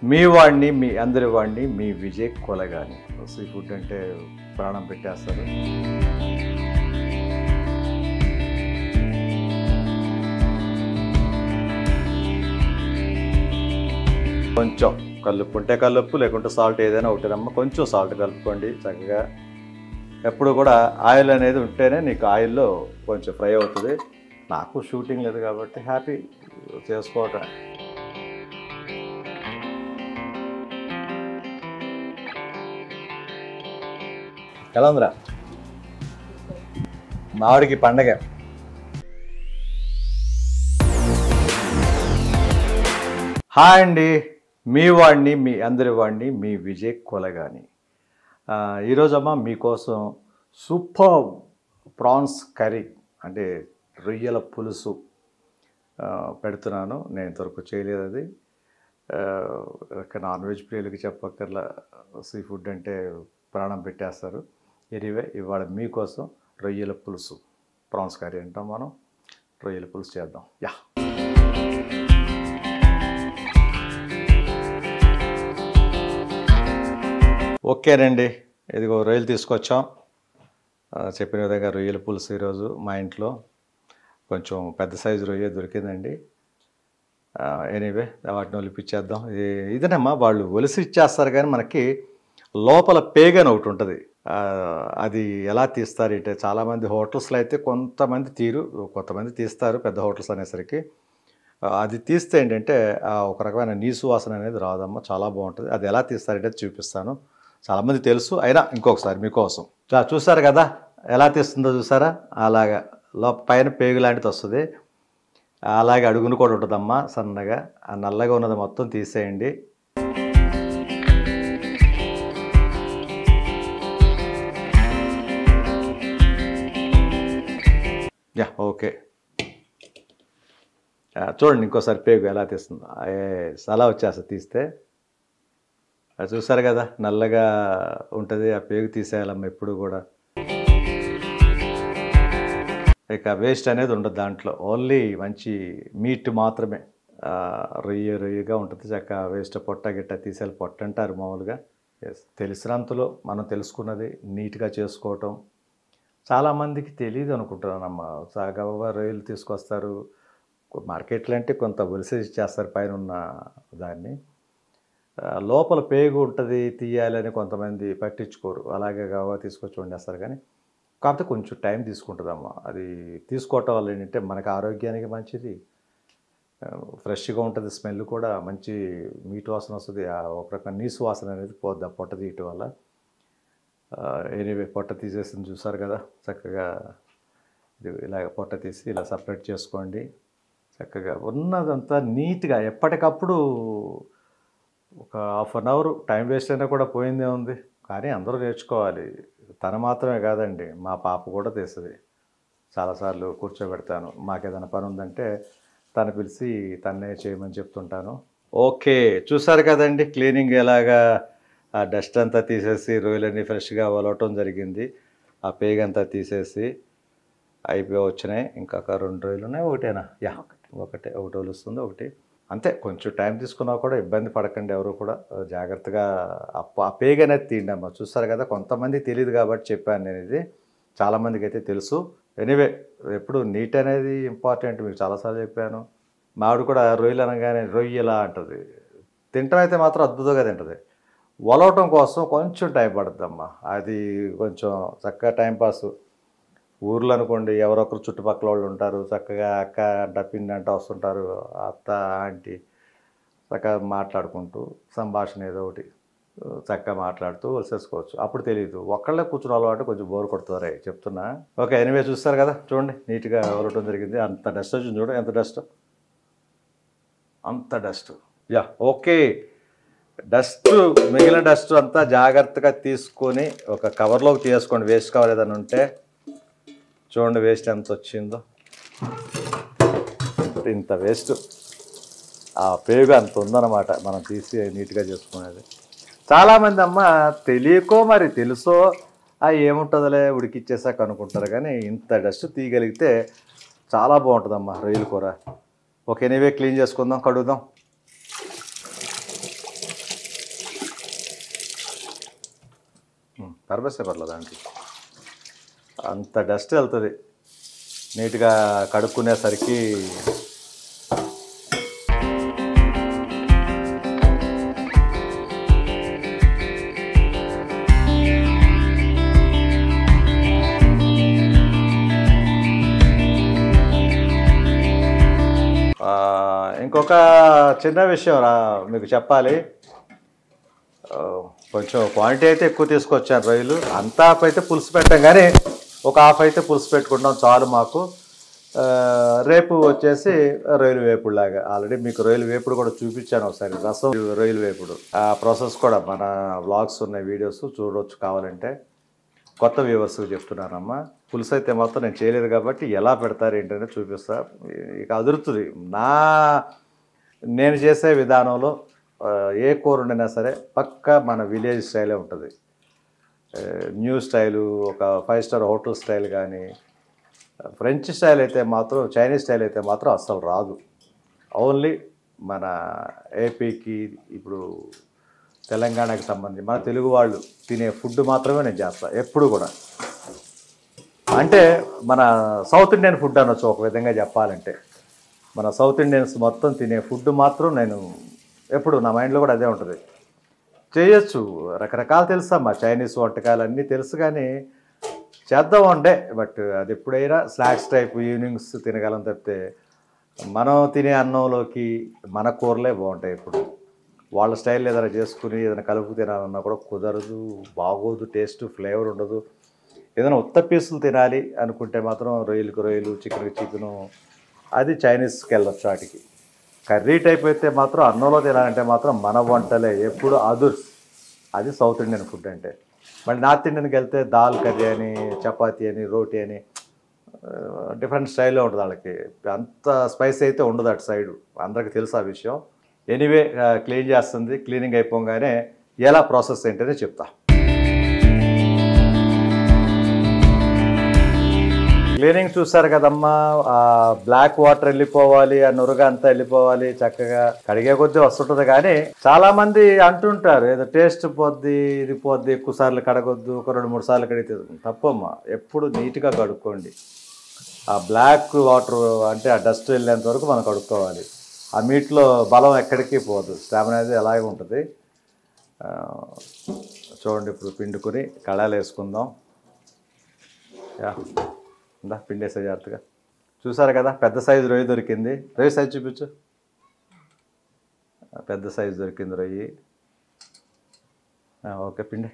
మీ వాడిని మీ అందరి వాడిని మీ విజయ్ కొలగాని సీ ఫుడ్ అంటే ప్రాణం పెట్టేస్తారు కొంచెం కల్లుప్పు ఉంటే కల్లుప్పు లేకుంటే సాల్ట్ ఏదైనా ఒకటినమ్మ కొంచెం సాల్ట్ కలుపుకోండి చక్కగా ఎప్పుడు కూడా ఆయిల్ అనేది ఉంటేనే నీకు ఆయిల్లో కొంచెం ఫ్రై అవుతుంది నాకు షూటింగ్ లేదు కాబట్టి హ్యాపీ చేసుకోవటం ఎలా ఉందిరా మామిడికి పండగ హాయ్ అండి మీ వాడిని మీ అందరి వాడిని మీ విజయ్ కొలగాని ఆ, ఈరోజు అమ్మ మీకోసం సూపర్ ప్రాన్స్ కర్రీ అంటే రొయ్యల పులుసు ఆ, పెడుతున్నాను నేను ఇంతవరకు చేయలేదు అది ఆ, ఇక నాన్ వెజ్ ప్రియులకి చెప్పక్కర్లా సీ ఫుడ్ అంటే ప్రాణం పెట్టేస్తారు ఎనివే ఇవాళ మీకోసం రొయ్యల పులుసు ప్రాన్స్ కర్రీ అంటాం మనం రొయ్యల పులుసు చేద్దాం యా ఓకేనండి ఇదిగో రొయ్యలు తీసుకొచ్చాం ఆ, చెప్పిన విధంగా రొయ్యల పులుసు ఈరోజు మా ఇంట్లో కొంచెం పెద్ద సైజు రొయ్య దొరికిందండి ఎనీవే వాటిని ఒలిపిచ్చేద్దాం ఇది ఇదేనమ్మా వాళ్ళు ఒలిసి ఇచ్చేస్తారు కానీ మనకి లోపల పేగని ఒకటి ఉంటుంది ఆ, అది ఎలా తీస్తారు అంటే చాలామంది హోటల్స్లో అయితే కొంతమంది తీరు కొంతమంది తీస్తారు పెద్ద హోటల్స్ అనేసరికి ఆ, అది తీస్తే ఏంటంటే ఆ, ఒక రకమైన నీసు వాసన అనేది రాదమ్మా చాలా బాగుంటుంది అది ఎలా తీస్తారంటే చూపిస్తాను చాలామంది తెలుసు అయినా ఇంకొకసారి మీకోసం చా- చూసారు కదా ఎలా తీస్తుందో చూసారా అలాగా లో పైన పేగు లాంటిది వస్తుంది అలాగే అడుగును కూడా ఉంటుందమ్మా సన్నగా ఆ నల్లగా ఉన్నది మొత్తం తీసేయండి యా ఓకే ఆ, చూడండి ఇంకోసారి పేగు ఎలా తీస్తుందో ఎస్, అలా వచ్చేస్తుంది తీస్తే అది చూసారు కదా నల్లగా ఉంటుంది ఆ పేగు తీసేయాలమ్మ ఎప్పుడు కూడా ఇక వేస్ట్ అనేది ఉండదు దాంట్లో ఓన్లీ మంచి మీట్ మాత్రమే ఆ, రొయ్య రొయ్యగా ఉంటుంది చక్క వేస్ట్ పొట్ట గిట్ట తీసేయాలి పొట్ట అంటారు మామూలుగా ఎస్ తెలిసినంతలో మనం తెలుసుకున్నది నీట్గా చేసుకోవటం చాలామందికి తెలియదు అనుకుంటున్నానమ్మా సాగవ రొయ్యలు తీసుకొస్తారు మార్కెట్లో అంటే కొంత ఒలిసి చేస్తారు పైన ఉన్న దాన్ని ఆ, లోపల పేగు ఉంటుంది తీయాలని కొంతమంది పట్టించుకోరు అలాగే కావా తీసుకొచ్చి వండేస్తారు కానీ కాకపోతే కొంచెం టైం తీసుకుంటుందమ్మా అది తీసుకోవటం వల్ల ఏంటంటే మనకి ఆరోగ్యానికి మంచిది ఆ, ఫ్రెష్గా ఉంటుంది స్మెల్ కూడా మంచి మీట్ వాసన వస్తుంది ఆ ఒక రకం నీసు వాసన అనేది పోద్ది ఆ పొట్ట తీయటం వల్ల ఎనీవే పొట్ట తీసేసింది చూసారు కదా చక్కగా ఇది ఇలా పొట్ట తీసి ఇలా సపరేట్ చేసుకోండి చక్కగా ఉన్నదంతా నీట్గా ఎప్పటికప్పుడు ఒక half an hour time waste అయినా కూడా పోయిందే ఉంది కానీ అందరూ నేర్చుకోవాలి తన మాత్రమే కాదండి మా పాప కూడా తీస్తుంది చాలాసార్లు కూర్చోబెడతాను మాకేదైనా పని ఉందంటే తను పిలిచి తన్నే చేయమని చెప్తుంటాను ఓకే చూసారు కదండి క్లీనింగ్ ఎలాగా ఆ డస్ట్ అంతా తీసేసి రొయ్యలన్నీ ఫ్రెష్గా వలవటం జరిగింది ఆ పేగ అంతా తీసేసి అయిపోయి వచ్చినాయి ఇంకొక రెండు రోజులు ఉన్నాయి ఒకటేనా యా ఒకటే ఒకటి వస్తుంది ఒకటి అంతే కొంచెం టైం తీసుకున్నా కూడా ఇబ్బంది పడకండి ఎవరు కూడా జాగ్రత్తగా ఆ ప- ఆ పేగ అనేది తీయండి అమ్మ చూస్తారు కదా కొంతమంది తెలియదు కాబట్టి చెప్పాను నేను ఇది చాలామందికి అయితే తెలుసు ఎనీవే ఎప్పుడు నీట్ అనేది ఇంపార్టెంట్ మీకు చాలాసార్లు చెప్పాను మావిడ కూడా రొయ్యలు అనగానే రొయ్యలా అంటది తింటం అయితే మాత్రం అద్భుతంగా తింటది వలవటం కోసం కొంచెం టైం పడుతుందమ్మా అది కొంచెం చక్కగా టైం పాస్ ఊర్లో అనుకోండి ఎవరొకరు చుట్టుపక్కల వాళ్ళు ఉంటారు చక్కగా అక్క అంట పిన్ని అంట వస్తుంటారు అత్త ఆంటీ చక్కగా మాట్లాడుకుంటూ సంభాషణ ఏదో ఒకటి చక్కగా మాట్లాడుతూ వలసేసుకోవచ్చు అప్పుడు తెలియదు ఒక్కళ్ళే కూర్చుని అలవాటు కొంచెం బోర్ కొడుతారే చెప్తున్నా ఓకే ఎనివే చూస్తారు కదా చూడండి నీట్గా వలటం జరిగింది అంత డస్ట్ వచ్చింది చూడండి ఎంత డస్ట్ అంత డస్ట్ యా ఓకే డస్ట్ మిగిలిన డస్ట్ అంతా జాగ్రత్తగా తీసుకొని ఒక కవర్లోకి తీసుకోండి వేస్ట్ కవర్ ఏదైనా ఉంటే చూడండి వేస్ట్ ఎంత వచ్చిందో ఇంత వేస్ట్ ఆ పేగు అంత ఉందన్నమాట మనం తీసి నీట్గా చేసుకునేది చాలామంది అమ్మ తెలియకో మరి తెలుసో ఆ ఏముంటుందిలే ఉడికిచ్చేసాక అనుకుంటారు కానీ ఇంత డస్ట్ తీయగలిగితే చాలా బాగుంటుందమ్మా రొయ్యల కూర ఓకే నీవే క్లీన్ చేసుకుందాం కడుగుదాం పర్పసే పర్లేదు దాంట్లో అంత డస్ట్ వెళ్తుంది నీట్గా కడుక్కునేసరికి ఆ, ఇంకొక చిన్న విషయం రా మీకు చెప్పాలి ఆ, కొంచెం క్వాంటిటీ అయితే ఎక్కువ తీసుకొచ్చాను రొయ్యలు అంతా హాఫ్ అయితే పులుసు పెట్టాం కానీ ఒక హాఫ్ అయితే పులుసు పెట్టుకుంటాం చాలు మాకు ఆ, రేపు వచ్చేసి రొయ్యలు వేపుడులాగా ఆల్రెడీ మీకు రొయ్యలు వేపుడు కూడా చూపించాను ఒకసారి రసం రొయ్యలు వేపుడు ఆ ప్రాసెస్ కూడా మన వ్లాగ్స్ ఉన్నాయి వీడియోస్ చూడవచ్చు కావాలంటే కొత్త వ్యూవర్స్కి చెప్తున్నానమ్మా పులుసు అయితే మొత్తం నేను చేయలేదు కాబట్టి ఎలా పెడతారు ఏంటనే చూపిస్తా ఇక అదురుతుంది నా నేను చేసే విధానంలో ఆ, ఏ కూర వండినా సరే పక్కా మన విలేజ్ స్టైలే ఉంటుంది ఆ, న్యూ స్టైలు ఒక ఫైవ్ స్టార్ హోటల్ స్టైల్ కానీ ఫ్రెంచ్ స్టైల్ అయితే మాత్రం చైనీస్ స్టైల్ అయితే మాత్రం అస్సలు రాదు ఓన్లీ మన ఏపీకి ఇప్పుడు తెలంగాణకి సంబంధించి మన తెలుగు వాళ్ళు తినే ఫుడ్ మాత్రమే నేను చేస్తాను ఎప్పుడు కూడా అంటే మన సౌత్ ఇండియన్ ఫుడ్ అనొచ్చు ఒక విధంగా చెప్పాలంటే మన సౌత్ ఇండియన్స్ మొత్తం తినే ఫుడ్ మాత్రం నేను ఎప్పుడు నా మైండ్లో కూడా అదే ఉంటుంది చేయొచ్చు రకరకాలు తెలుసమ్మా చైనీస్ వంటకాలు అన్నీ తెలుసు కానీ చేద్దాం ఉండే బట్ అది ఎప్పుడైనా స్నాక్స్ టైప్ ఈవినింగ్స్ తినగలం తప్పితే మనం తినే అన్నంలోకి మన కూరలే బాగుంటాయి ఇప్పుడు వాళ్ళ స్టైల్ ఏదైనా చేసుకుని ఏదైనా కలుపు తినాలన్నా కూడా కుదరదు బాగోదు టేస్ట్ ఫ్లేవర్ ఉండదు ఏదైనా ఉత్త పీసులు తినాలి అనుకుంటే మాత్రం రొయ్యలకు రొయ్యలు చికెన్కి చికెను అది చైనీస్కి వెళ్ళొచ్చు వాటికి కర్రీ టైప్ అయితే మాత్రం అన్నంలో తినాలంటే మాత్రం మన వంటలే ఎప్పుడు అదుర్స్ అది సౌత్ ఇండియన్ ఫుడ్ అంటే మళ్ళీ నార్త్ ఇండియన్కి వెళ్తే దాల్ కర్రీ అని చపాతీ అని రోటీ అని డిఫరెంట్ స్టైల్లో ఉంటుంది వాళ్ళకి అంత స్పైస్ అయితే ఉండదు అటు సైడు అందరికీ తెలుసు ఆ విషయం ఎనీవే క్లీన్ చేస్తుంది క్లీనింగ్ అయిపోగానే ఎలా ప్రాసెస్ ఏంటనే చెప్తా క్లీనింగ్ చూసారు కదమ్మా ఆ బ్లాక్ వాటర్ వెళ్ళిపోవాలి ఆ నురగ అంతా వెళ్ళిపోవాలి చక్కగా కడిగే కొద్దీ వస్తుంటది కానీ చాలా మంది అంటుంటారు ఏదో టేస్ట్ పోద్ది ఇది పోద్ది ఎక్కువ సార్లు కడగొద్దు ఒక రెండు మూడు సార్లు కడిగితే తప్పమ్మా ఎప్పుడు నీట్గా కడుక్కోండి ఆ బ్లాక్ వాటర్ అంటే ఆ డస్ట్ వెళ్ళేంత వరకు మనం కడుక్కోవాలి ఆ మీట్లో బలం ఎక్కడికి పోదు స్టామినా అనేది అలాగే ఉంటుంది ఆ, చూడండి ఇప్పుడు పిండుకొని కళాలు వేసుకుందాం యా ఇందా పిండేసే జాగ్రత్తగా చూసారు కదా పెద్ద సైజు రొయ్యి దొరికింది రొయ్యి సైజు చూపించు ఆ, పెద్ద సైజు దొరికింది రొయ్యి ఆ, ఓకే పిండి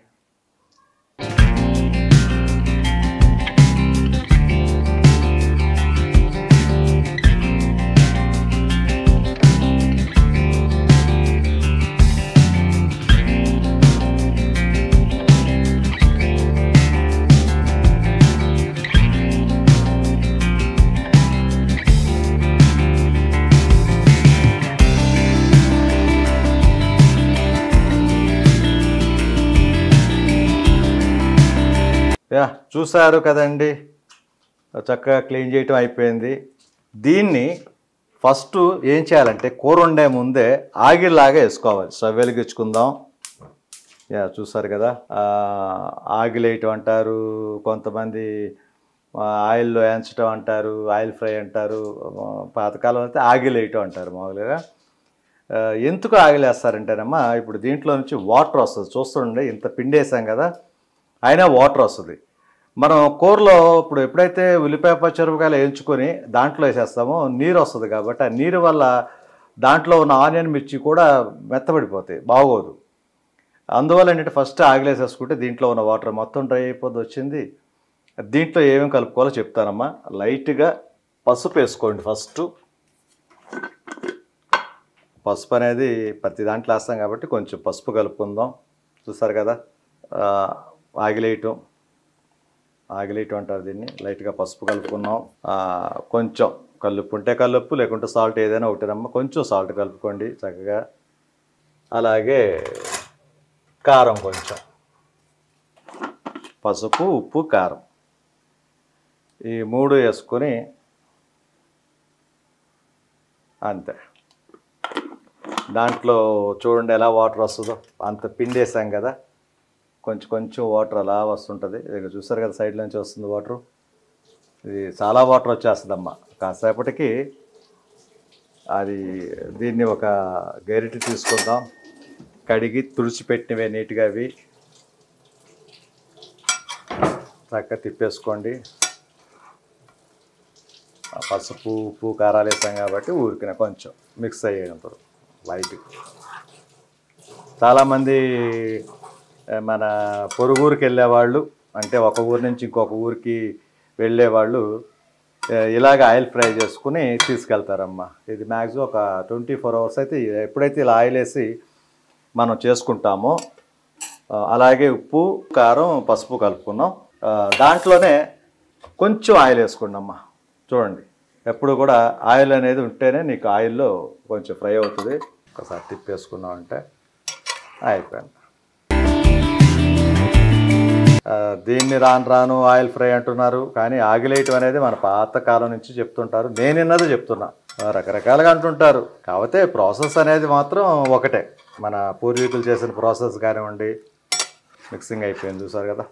యా చూసారు కదండి చక్కగా క్లీన్ చేయటం అయిపోయింది దీన్ని ఫస్ట్ ఏం చేయాలంటే కూర వండే ముందే ఆగిలాగా వేసుకోవాలి స్టవ్ వెలిగించుకుందాం యా చూసారు కదా ఆ, ఆగిలేయటం అంటారు కొంతమంది ఆ, ఆయిల్లో వేయించడం అంటారు ఆయిల్ ఫ్రై అంటారు ఆ, పాతకాలం అయితే ఆగిలేయటం అంటారు మామూలుగా ఆ, ఎందుకు ఆగిలేస్తారంటేనమ్మా ఇప్పుడు దీంట్లో నుంచి వాటర్ వస్తుంది చూస్తుండే ఇంత పిండి వేసాం కదా అయినా వాటర్ వస్తుంది మనం కూరలో ఇప్పుడు ఎప్పుడైతే ఉల్లిపాయ పచ్చిమిరపకాయలు వేయించుకొని దాంట్లో వేసేస్తామో నీరు వస్తుంది కాబట్టి ఆ నీరు వల్ల దాంట్లో ఉన్న ఆనియన్ మిర్చి కూడా మెత్తబడిపోతాయి బాగోదు అందువల్ల ఏంటంటే ఫస్ట్ ఆగిలేసేసుకుంటే దీంట్లో ఉన్న వాటర్ మొత్తం డ్రై అయిపోద్ది వచ్చింది దీంట్లో ఏమేమి కలుపుకోవాలో చెప్తానమ్మా లైట్గా పసుపు వేసుకోండి ఫస్ట్ పసుపు అనేది ప్రతి దాంట్లో వేస్తాం కాబట్టి కొంచెం పసుపు కలుపుకుందాం చూస్తారు కదా ఆ, ఆగిలేయటం ఆగిలేయటం అంటారు దీన్ని లైట్గా పసుపు కలుపుకున్నాం ఆ, కొంచెం కల్లుప్పు ఉంటే కల్లుప్పు లేకుంటే సాల్ట్ ఏదైనా ఒకటినమ్మా కొంచెం సాల్ట్ కలుపుకోండి చక్కగా అలాగే కారం కొంచెం పసుపు ఉప్పు కారం ఈ మూడు వేసుకొని అంతే దాంట్లో చూడండి ఎలా వాటర్ వస్తుందో అంత పిండి వేసాం కదా కొంచెం కొంచెం వాటర్ అలా వస్తుంటుంది ఇక చూసారు కదా సైడ్ నుంచి వస్తుంది వాటర్ ఇది చాలా వాటర్ వచ్చేస్తుందమ్మా కాసేపటికి అది దీన్ని ఒక గరిటె తీసుకుందాం కడిగి తుడిచిపెట్టినవే నీట్గా అవి చక్కగా తిప్పేసుకోండి ఆ పసుపు ఉప్పు కారాలు వేసాం కాబట్టి ఊరికిన కొంచెం మిక్స్ అయ్యేంత లైట్ చాలామంది ఆ, మన పొరుగురికి వెళ్ళేవాళ్ళు అంటే ఒక ఊరి నుంచి ఇంకొక ఊరికి వెళ్ళేవాళ్ళు ఆ, ఇలాగ ఆయిల్ ఫ్రై చేసుకుని తీసుకెళ్తారమ్మా ఇది మ్యాక్సిమం ఒక ట్వంటీ ఫోర్ అవర్స్ అయితే ఎప్పుడైతే ఇలా ఆయిల్ వేసి మనం చేసుకుంటామో ఆ, అలాగే ఉప్పు కారం పసుపు కలుపుకున్నాం ఆ, దాంట్లోనే కొంచెం ఆయిల్ వేసుకోండి అమ్మా చూడండి ఎప్పుడు కూడా ఆయిల్ అనేది ఉంటేనే నీకు ఆయిల్లో కొంచెం ఫ్రై అవుతుంది ఒకసారి తిప్పేసుకున్నాం అంటే అయిపోయింది ఆ, దీన్ని రాను రాను ఆయిల్ ఫ్రై అంటున్నారు కానీ ఆగిలేయటం అనేది మన పాత కాలం నుంచి చెప్తుంటారు నేను విన్నది చెప్తున్నా ఆ, రకరకాలుగా అంటుంటారు కాకపోతే ప్రాసెస్ అనేది మాత్రం ఒకటే మన పూర్వీకులు చేసిన ప్రాసెస్ కానివ్వండి మిక్సింగ్ అయిపోయింది చూసారు కదా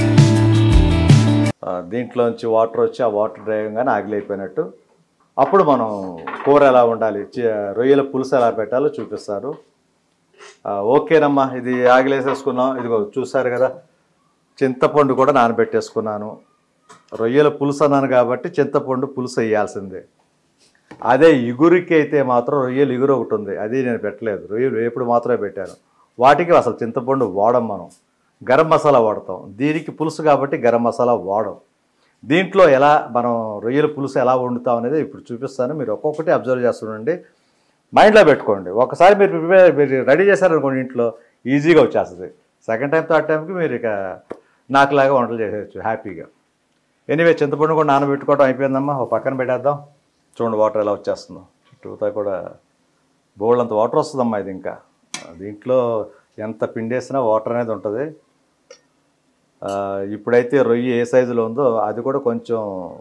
ఆ, దీంట్లోంచి వాటర్ వచ్చి ఆ వాటర్ డ్రైవ్గానే ఆగిలైపోయినట్టు అప్పుడు మనం కూర ఎలా ఉండాలి చి- రొయ్యల పులుసు ఎలా పెట్టాలో చూపిస్తారు ఆ, ఓకేనమ్మా ఇది ఆగిలేసేసుకున్నాం ఇదిగో చూసారు కదా చింతపండు కూడా నానబెట్టేసుకున్నాను రొయ్యల పులుసు అన్నాను కాబట్టి చింతపండు పులుసు వేయాల్సిందే అదే ఇగురికి అయితే మాత్రం రొయ్యలు ఇగురు ఒకటి ఉంది అది నేను పెట్టలేదు రొయ్యలు వేపుడు మాత్రమే పెట్టాను వాటికి అసలు చింతపండు వాడం మనం గరం మసాలా వాడతాం దీనికి పులుసు కాబట్టి గరం మసాలా వాడం దీంట్లో ఎలా మనం రొయ్యల పులుసు ఎలా వండుతాం అనేది ఇప్పుడు చూపిస్తాను మీరు ఒక్కొక్కటి అబ్జర్వ్ చేస్తుండండి మైండ్లో పెట్టుకోండి ఒకసారి మీరు ప్రిపేర్ మీరు రెడీ చేశారనుకోండి ఇంట్లో ఈజీగా వచ్చేస్తుంది సెకండ్ టైం థర్డ్ టైంకి మీరు ఇక నాకులాగా వంటలు చేసేయచ్చు హ్యాపీగా ఎనీవే చింతపండు కూడా నానబెట్టుకోవడం అయిపోయిందమ్మా ఒక పక్కన పెట్టేద్దాం చూడండి వాటర్ ఎలా వచ్చేస్తుందో చుట్టూతా కూడా బోల్డ్ అంత వాటర్ వస్తుందమ్మా ఇది ఇంకా దీంట్లో ఎంత పిండేసినా వాటర్ అనేది ఉంటుంది ఆ, ఇప్పుడైతే రొయ్యి ఏ సైజులో ఉందో అది కూడా కొంచెం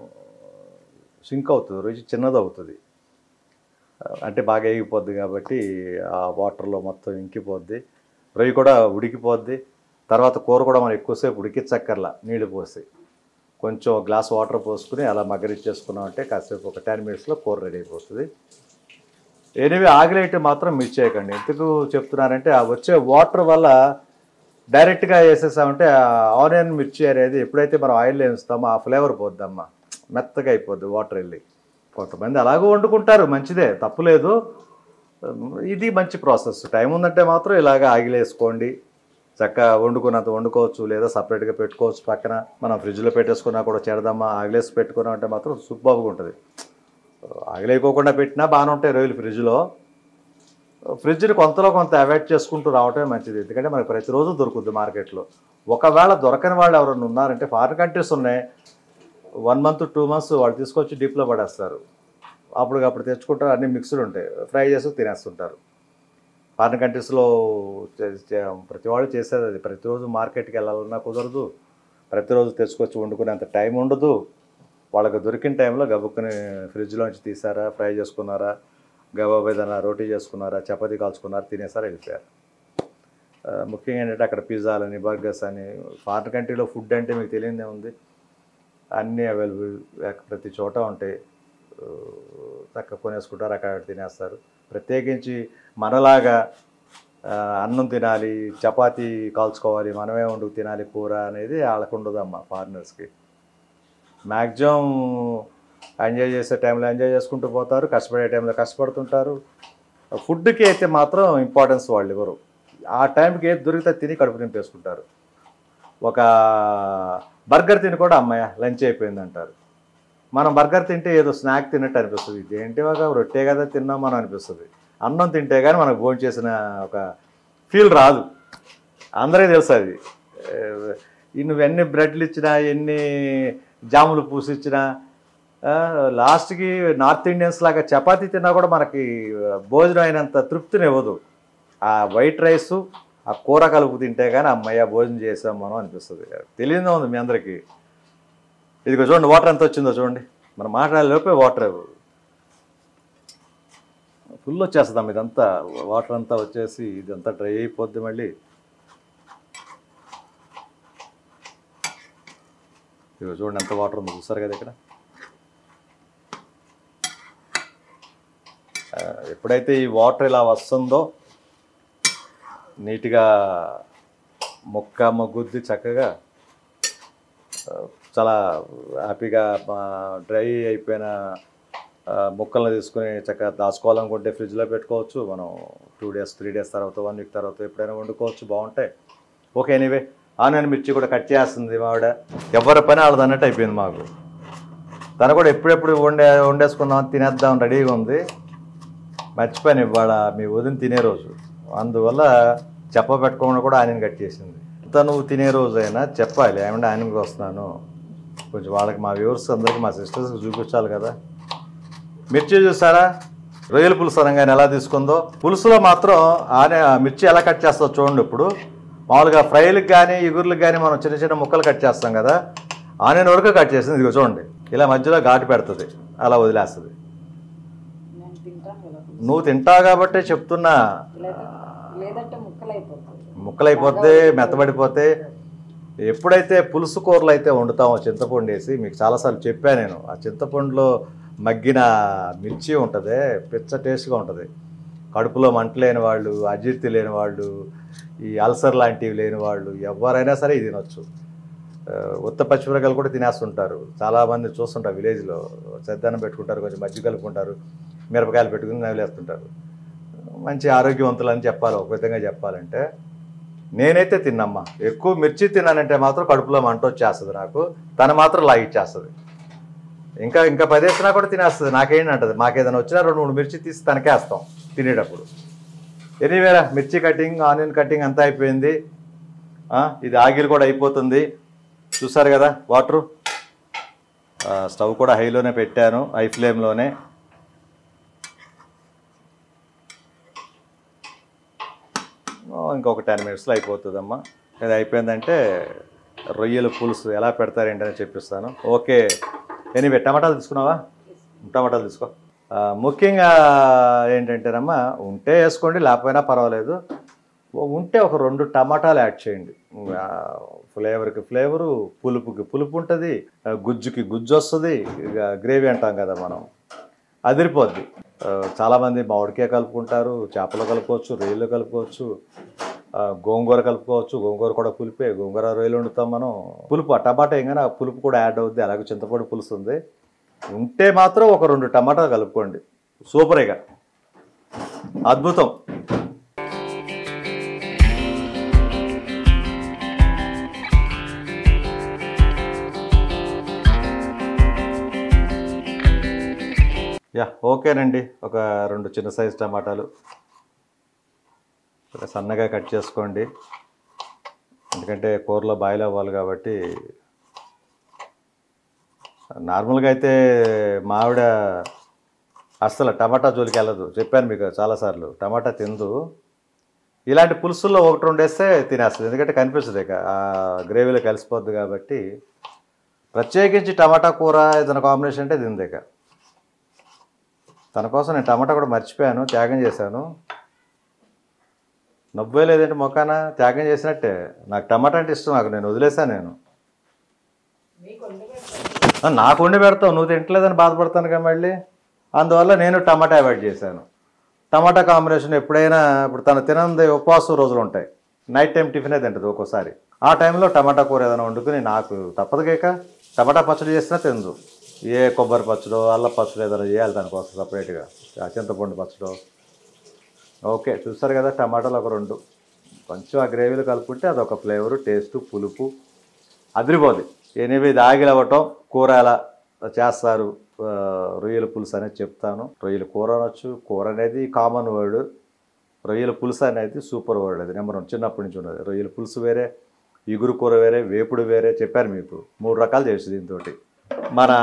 సింక్ అవుతుంది రొయ్యి చిన్నది అవుతుంది అంటే బాగా ఎగిపోద్ది కాబట్టి ఆ వాటర్లో మొత్తం ఇంకిపోద్ది రొయ్యి కూడా ఉడికిపోద్ది తర్వాత కూర కూడా మనం ఎక్కువసేపు ఉడికించక్కర్లా నీళ్ళు పోసి కొంచెం ఒక గ్లాస్ వాటర్ పోసుకుని అలా మగ్గరిచ్చేసుకున్నాం అంటే కాసేపు ఒక టెన్ మినిట్స్లో కూర రెడీ అయిపోతుంది ఎనివే ఆగిలేట్ మాత్రం మిస్ చేయకండి ఎందుకు చెప్తున్నారంటే ఆ వచ్చే వాటర్ వల్ల డైరెక్ట్గా వేసేసామంటే ఆ ఆనియన్ మిర్చి అనేది ఎప్పుడైతే మనం ఆయిల్ వేస్తామో ఆ ఫ్లేవర్ పోద్దమ్మా మెత్తగా అయిపోద్ది వాటర్ వెళ్ళి కొంతమంది అలాగూ వండుకుంటారు మంచిదే తప్పులేదు ఇది మంచి ప్రాసెస్ టైం ఉందంటే మాత్రం ఇలాగ ఆగిలేసుకోండి చక్కగా వండుకున్నంత వండుకోవచ్చు లేదా సపరేట్గా పెట్టుకోవచ్చు పక్కన మనం ఫ్రిడ్జ్లో పెట్టేసుకున్నా కూడా చేరదమ్మా ఆగిలేసి పెట్టుకున్నాం అంటే మాత్రం సూపర్గా ఉంటుంది ఆగిలేయకోకుండా పెట్టినా బాగానే ఉంటాయి రొయ్యలు ఫ్రిడ్జ్లో ఫ్రిడ్జ్ని కొంతలో కొంత అవాయిడ్ చేసుకుంటూ రావటమే మంచిది ఎందుకంటే మనకి ప్రతిరోజు దొరుకుద్ది మార్కెట్లో ఒకవేళ దొరకని వాళ్ళు ఎవరైనా ఉన్నారంటే ఫారిన్ కంట్రీస్ ఉన్నాయి వన్ మంత్ టూ మంత్స్ వాళ్ళు తీసుకొచ్చి డీప్లో పడేస్తారు అప్పటికప్పుడు తెచ్చుకుంటారు అన్ని మిక్స్డ్ ఉంటాయి ఫ్రై చేసి తినేస్తుంటారు ఫారిన్ కంట్రీస్లో చే- చే- ప్రతి వాళ్ళు చేసేది అది ప్రతిరోజు మార్కెట్కి వెళ్ళాలన్నా కుదరదు ప్రతిరోజు తెచ్చుకొచ్చి వండుకునేంత టైం ఉండదు వాళ్ళకి దొరికిన టైంలో గబుక్కుని ఫ్రిడ్జ్లోంచి తీసారా ఫ్రై చేసుకున్నారా గబాబ్ ఏదైనా రోటీ చేసుకున్నారా చపాతీ కాల్చుకున్నారా తినేసారా వెళ్ళిపోయారు ఆ, ముఖ్యంగా ఏంటంటే అక్కడ పిజ్జాలని బర్గర్స్ అని ఫారిన్ కంట్రీలో ఫుడ్ అంటే మీకు తెలియదే ఉంది అన్నీ అవైలబుల్ ప్రతి చోట ఉంటాయి ఆ, చక్కగా కొనేసుకుంటారు అక్కడ తినేస్తారు ప్రత్యేకించి మనలాగా ఆ, అన్నం తినాలి చపాతీ కాల్చుకోవాలి మనమే వండుకు తినాలి కూర అనేది వాళ్ళకు ఉండదమ్మా ఫారినర్స్కి మ్యాక్సిమం ఎంజాయ్ చేసే టైంలో ఎంజాయ్ చేసుకుంటూ పోతారు కష్టపడే టైంలో కష్టపడుతుంటారు ఫుడ్కి అయితే మాత్రం ఇంపార్టెన్స్ వాళ్ళు ఇవ్వరు ఆ టైంకి ఏది దొరికితే తిని కడుపు నింపేసుకుంటారు ఒక బర్గర్ తిని కూడా అమ్మాయ లంచ్ అయిపోయింది అంటారు మనం బర్గర్ తింటే ఏదో స్నాక్ తిన్నట్టు అనిపిస్తుంది ఇదేంటి ఒక రొట్టె కదా తిన్నాం మనం అనిపిస్తుంది అన్నం తింటే కానీ మనకు భోజనం చేసిన ఒక ఫీల్ రాదు అందరికీ తెలుసు అది ఏ, ఈ నువ్వు ఎన్ని బ్రెడ్లు ఇచ్చినా ఎన్ని జాములు పూసిచ్చినా ఆ, లాస్ట్కి నార్త్ ఇండియన్స్ లాగా చపాతీ తిన్నా కూడా మనకి భోజనం అయినంత తృప్తిని ఇవ్వదు ఆ వైట్ రైసు ఆ కూర కలుపు తింటే కానీ అమ్మయ్య భోజనం చేసాం మనం అనిపిస్తుంది తెలియదే ఉంది మీ అందరికీ ఇదిగో చూడండి వాటర్ ఎంత వచ్చిందో చూడండి మనం మాట్లాడే లోపే వాటర్ ఫుల్ వచ్చేస్తుందాం ఇదంతా వాటర్ అంతా వచ్చేసి ఇదంతా డ్రై అయిపోద్ది మళ్ళీ ఇదిగో చూడండి ఎంత వాటర్ ఉందో చూస్తారు కదా ఇక్కడ ఆ, ఎప్పుడైతే ఈ వాటర్ ఇలా వస్తుందో నీట్గా మొక్క మొగ్గుద్ది చక్కగా ఆ, చాలా హ్యాపీగా డ్రై అయిపోయిన ఆ, ముక్కలను తీసుకుని చక్కగా దాచుకోవాలనుకుంటే ఫ్రిడ్జ్లో పెట్టుకోవచ్చు మనం టూ డేస్ త్రీ డేస్ తర్వాత వన్ వీక్ తర్వాత ఎప్పుడైనా వండుకోవచ్చు బాగుంటాయి ఓకే ఎనీవే ఆనియన్ మిర్చి కూడా కట్ చేస్తుంది మావిడ ఎవరి పని వాళ్ళది అన్నట్టు అయిపోయింది మాకు తను కూడా ఎప్పుడెప్పుడు వండే వండేసుకుందాం తినేద్దాం రెడీగా ఉంది మర్చిపోయాను ఇవాళ మీ వదిన తినే రోజు అందువల్ల చెప్ప పెట్టుకోకుండా కూడా ఆయన కట్ చేసింది తను తినే రోజు అయినా చెప్పాలి ఏమంటే ఆయనకి వస్తున్నాను కొంచెం వాళ్ళకి మా వ్యూవర్స్ అందరికీ మా సిస్టర్స్కి చూపించాలి కదా మిర్చి చూసారా రొయ్యల పులుసు అనగానే ఎలా తీసుకుందో పులుసులో మాత్రం ఆనే మిర్చి ఎలా కట్ చేస్తుందో చూడండి ఇప్పుడు మామూలుగా ఫ్రైలకు కానీ ఇగుర్లకు కానీ మనం చిన్న చిన్న ముక్కలు కట్ చేస్తాం కదా ఆనియన్ వరకు కట్ చేసింది ఇదిగో చూడండి ఇలా మధ్యలో ఘాటు పెడుతుంది అలా వదిలేస్తుంది నేను తింటాను కదా నువ్వు తింటావు కాబట్టే చెప్తున్నా లేదా లేదంటే ముక్కలు అయిపోతుంది ముక్కలైపోతే మెత్తబడిపోతే ఎప్పుడైతే పులుసు కూరలు అయితే వండుతామో చింతపండు వేసి మీకు చాలాసార్లు చెప్పాను నేను ఆ చింతపండులో మగ్గిన మిర్చి ఉంటుంది పిచ్చ టేస్ట్గా ఉంటుంది కడుపులో మంట లేని వాళ్ళు అజీర్తి లేని వాళ్ళు ఈ అల్సర్ లాంటివి లేని వాళ్ళు ఎవరైనా సరే ఇది తినొచ్చు ఆ, ఉత్త పచ్చిమిరకాయలు కూడా తినేస్తుంటారు చాలామంది చూస్తుంటారు విలేజ్లో చెద్దన్నం పెట్టుకుంటారు కొంచెం మజ్జిగ కలుపుకుంటారు మిరపకాయలు పెట్టుకుని నవిలేస్తుంటారు మంచి ఆరోగ్యవంతులు అని చెప్పాలి ఒక విధంగా చెప్పాలంటే నేనైతే తిన్నమ్మా ఎక్కువ మిర్చి తిన్నానంటే మాత్రం కడుపులో మంట వచ్చేస్తుంది నాకు తను మాత్రం లాగిచ్చేస్తుంది ఇంకా ఇంకా పదేసినా కూడా తినేస్తుంది నాకేంటంటది మాకేదైనా వచ్చినా రెండు మూడు మిర్చి తీసి తనకేస్తాం తినేటప్పుడు ఎనీవేరా మిర్చి కటింగ్ ఆనియన్ కటింగ్ అంతా అయిపోయింది ఆ, ఇది ఆగిల్ కూడా అయిపోతుంది చూసారు కదా వాటరు స్టవ్ కూడా హైలోనే పెట్టాను హై ఫ్లేమ్లోనే ఓ, ఇంకొక టెన్ మినిట్స్లో అయిపోతుందమ్మా ఇది అయిపోయిందంటే రొయ్యల పులుసు ఎలా పెడతారేంటని చెప్పిస్తాను ఓకే ఎనీవే టమాటాలు తీసుకున్నావా టమాటాలు తీసుకో ఆ, ముఖ్యంగా ఏంటంటేనమ్మా ఉంటే వేసుకోండి లేకపోయినా పర్వాలేదు ఓ- ఉంటే ఒక రెండు టమాటాలు యాడ్ చేయండి ఆ, ఫ్లేవర్కి ఫ్లేవరు పులుపుకి పులుపు ఉంటుంది ఆ, గుజ్జుకి గుజ్జు వస్తుంది ఇక గ్రేవీ అంటాం కదా మనం అదిరిపోద్ది ఆ, చాలామంది మామిడికాయ కలుపుకుంటారు చేపలు కలుపుకోవచ్చు రొయ్యలు కలుపుకోవచ్చు ఆ, గోంగూర కలుపుకోవచ్చు గోంగూర కూడా పులిపే గోంగూర రొయ్యలు వండుతాం మనం పులుపు ఆ టమాటా ఏంగానే ఆ పులుపు కూడా యాడ్ అవుద్ది అలాగే చింతపండు పులుసు ఉంది ఉంటే మాత్రం ఒక రెండు టమాటాలు కలుపుకోండి సూపరేగా అద్భుతం యా ఓకేనండి ఒక రెండు చిన్న సైజు టమాటాలు ఒక సన్నగా కట్ చేసుకోండి ఎందుకంటే కూరలో బాయిల్ అవ్వాలి కాబట్టి నార్మల్గా అయితే మావిడ అస్సలు టమాటా జోలికి వెళ్ళదు చెప్పాను మీకు చాలాసార్లు టమాటా తిందు ఇలాంటి పులుసుల్లో ఒకటి రెండు వేస్తే తినేస్తుంది ఎందుకంటే కనిపిస్తుంది ఇక ఆ గ్రేవీలో కలిసిపోద్ది కాబట్టి ప్రత్యేకించి టమాటా కూర ఏదైనా కాంబినేషన్ అంటే తింది ఇక తన కోసం నేను టమాటా కూడా మర్చిపోయాను త్యాగం చేశాను నవ్వే లేదంటే మొక్కన త్యాగం చేసినట్టే నాకు టమాటా అంటే ఇష్టం నాకు నేను వదిలేసాను నేను మీకు వండి పెడతాను ఆ, నాకు వండి పెడతావు నువ్వు తింటలేదని బాధపడతాను కదా మళ్ళీ అందువల్ల నేను టమాటా అవాయిడ్ చేశాను టమాటా కాంబినేషన్ ఎప్పుడైనా ఇప్పుడు తను తినంది ఉపవాసం రోజులు ఉంటాయి నైట్ టైం టిఫినే తింటుంది ఒక్కోసారి ఆ టైంలో టమాటా కూర ఏదైనా వండుకుని నాకు తప్పదు కేక టమాటా పచ్చడి చేసినా తిందు ఏ కొబ్బరి పచ్చడో అల్ల పచ్చడి ఏదైనా చేయాలి దానికోసం సపరేట్గా ఆ చింతపండు పచ్చడో ఓకే చూస్తారు కదా టమాటాలు ఒక రెండు కొంచెం ఆ గ్రేవీలో కలుపుకుంటే అదొక ఫ్లేవరు టేస్ట్ పులుపు అదిరిపోద్ది ఎనిమిది ఇది ఆగిలి అవ్వటం కూర ఎలా చేస్తారు ఆ, రొయ్యల పులుసు అనేది చెప్తాను రొయ్యల కూర అనొచ్చు కూర అనేది కామన్ వర్డ్ రొయ్యల పులుసు అనేది సూపర్ వర్డ్ అది నెంబర్ వన్ చిన్నప్పటి నుంచి ఉన్నది రొయ్యల పులుసు వేరే ఇగురు కూర వేరే వేపుడు వేరే చెప్పాను మీకు మూడు రకాలు చేసి దీంతో మన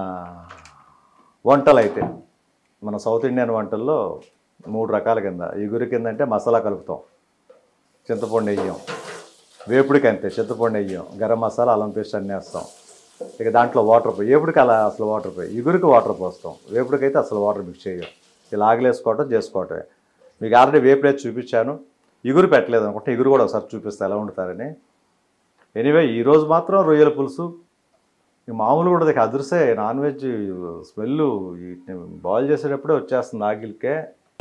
వంటలు అయితే మన సౌత్ ఇండియన్ వంటల్లో మూడు రకాల కింద ఇగురు కింద అంటే మసాలా కలుపుతాం చింతపండు వేయం వేపుడికి అంతే చింతపండు వేయం గరం మసాలా అల్లం పేస్ట్ అన్నీ వేస్తాం ఇక దాంట్లో వాటర్ పోయి వేపుడికి అలా అసలు వాటర్ పోయి ఇగురికి వాటర్ పోస్తాం వేపుడికి అయితే అసలు వాటర్ మిక్స్ చేయం ఇలా ఆగలేసుకోవటం చేసుకోవటమే మీకు ఆల్రెడీ వేపుడైతే చూపించాను ఇగురు పెట్టలేదు అనుకుంటే ఇగురు కూడా ఒకసారి చూపిస్తే ఎలా వండుతారని ఎనీవే ఈరోజు మాత్రం రొయ్యల పులుసు ఈ మామూలు కూడా ఇక అదుర్సే నాన్ వెజ్ స్మెల్ బాయిల్ చేసేటప్పుడే వచ్చేస్తుంది ఆగిలికే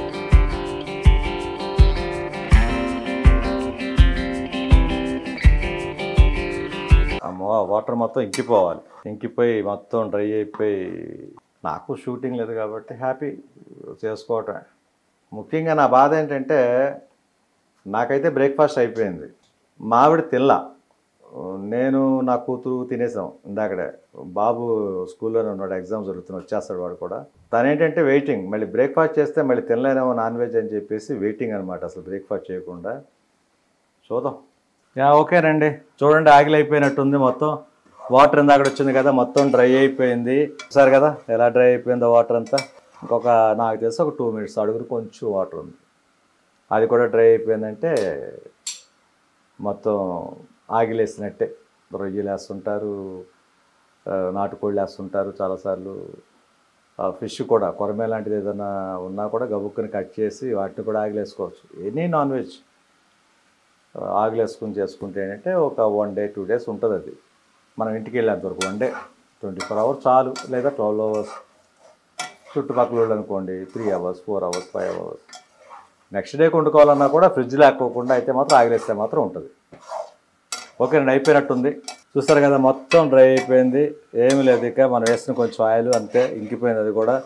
అమ్మో వాటర్ మొత్తం ఇంకిపోవాలి ఇంకిపోయి మొత్తం డ్రై అయిపోయి నాకు షూటింగ్ లేదు కాబట్టి హ్యాపీ చేసుకోవటం ముఖ్యంగా నా బాధ ఏంటంటే నాకైతే బ్రేక్ఫాస్ట్ అయిపోయింది మావిడ తిల్లా నేను నా కూతురు తినేసాం ఇందాకడే బాబు స్కూల్లోనే ఉన్నాడు ఎగ్జామ్స్ జరుగుతున్నాడు వచ్చేస్తాడు వాడు కూడా తను ఏంటంటే వెయిటింగ్ మళ్ళీ బ్రేక్ఫాస్ట్ చేస్తే మళ్ళీ తినలేనేమో నాన్ వెజ్ అని చెప్పేసి వెయిటింగ్ అనమాట అసలు బ్రేక్ఫాస్ట్ చేయకుండా చూద్దాం యా ఓకేనండి చూడండి ఆగిలి అయిపోయినట్టుంది మొత్తం వాటర్ ఇందాక వచ్చింది కదా మొత్తం డ్రై అయిపోయింది చూసారు కదా ఎలా డ్రై అయిపోయిందో వాటర్ అంతా ఇంకొక నాకు తెలిసి ఒక టూ మినిట్స్ అడుగురు కొంచెం వాటర్ ఉంది అది కూడా డ్రై అయిపోయిందంటే మొత్తం ఆగిలేసినట్టే రొయ్యలు వేస్తుంటారు ఆ, నాటుకోళ్ళు వేస్తుంటారు చాలాసార్లు ఫిష్ కూడా కొరమే లాంటిది ఏదైనా ఉన్నా కూడా గబుక్కుని కట్ చేసి వాటిని కూడా ఆగిలేసుకోవచ్చు ఎనీ నాన్ వెజ్ ఆగిలేసుకుని చేసుకుంటే ఏంటంటే ఒక వన్ డే టూ డేస్ ఉంటుంది అది మనం ఇంటికి వెళ్ళేంత వరకు one day twenty four hours చాలు లేదా ట్వెల్వ్ అవర్స్ చుట్టుపక్కల వాళ్ళు అనుకోండి three hours four hours five hours next డేకి వండుకోవాలన్నా కూడా ఫ్రిడ్జ్ లేకోకుండా అయితే మాత్రం ఆగిలేస్తే మాత్రం ఉంటుంది ఓకేనండి అయిపోయినట్టుంది చూస్తారు కదా మొత్తం డ్రై అయిపోయింది ఏమీ లేదు ఇక మనం వేసిన కొంచెం ఆయిల్ అంతే ఇంకిపోయింది అది కూడా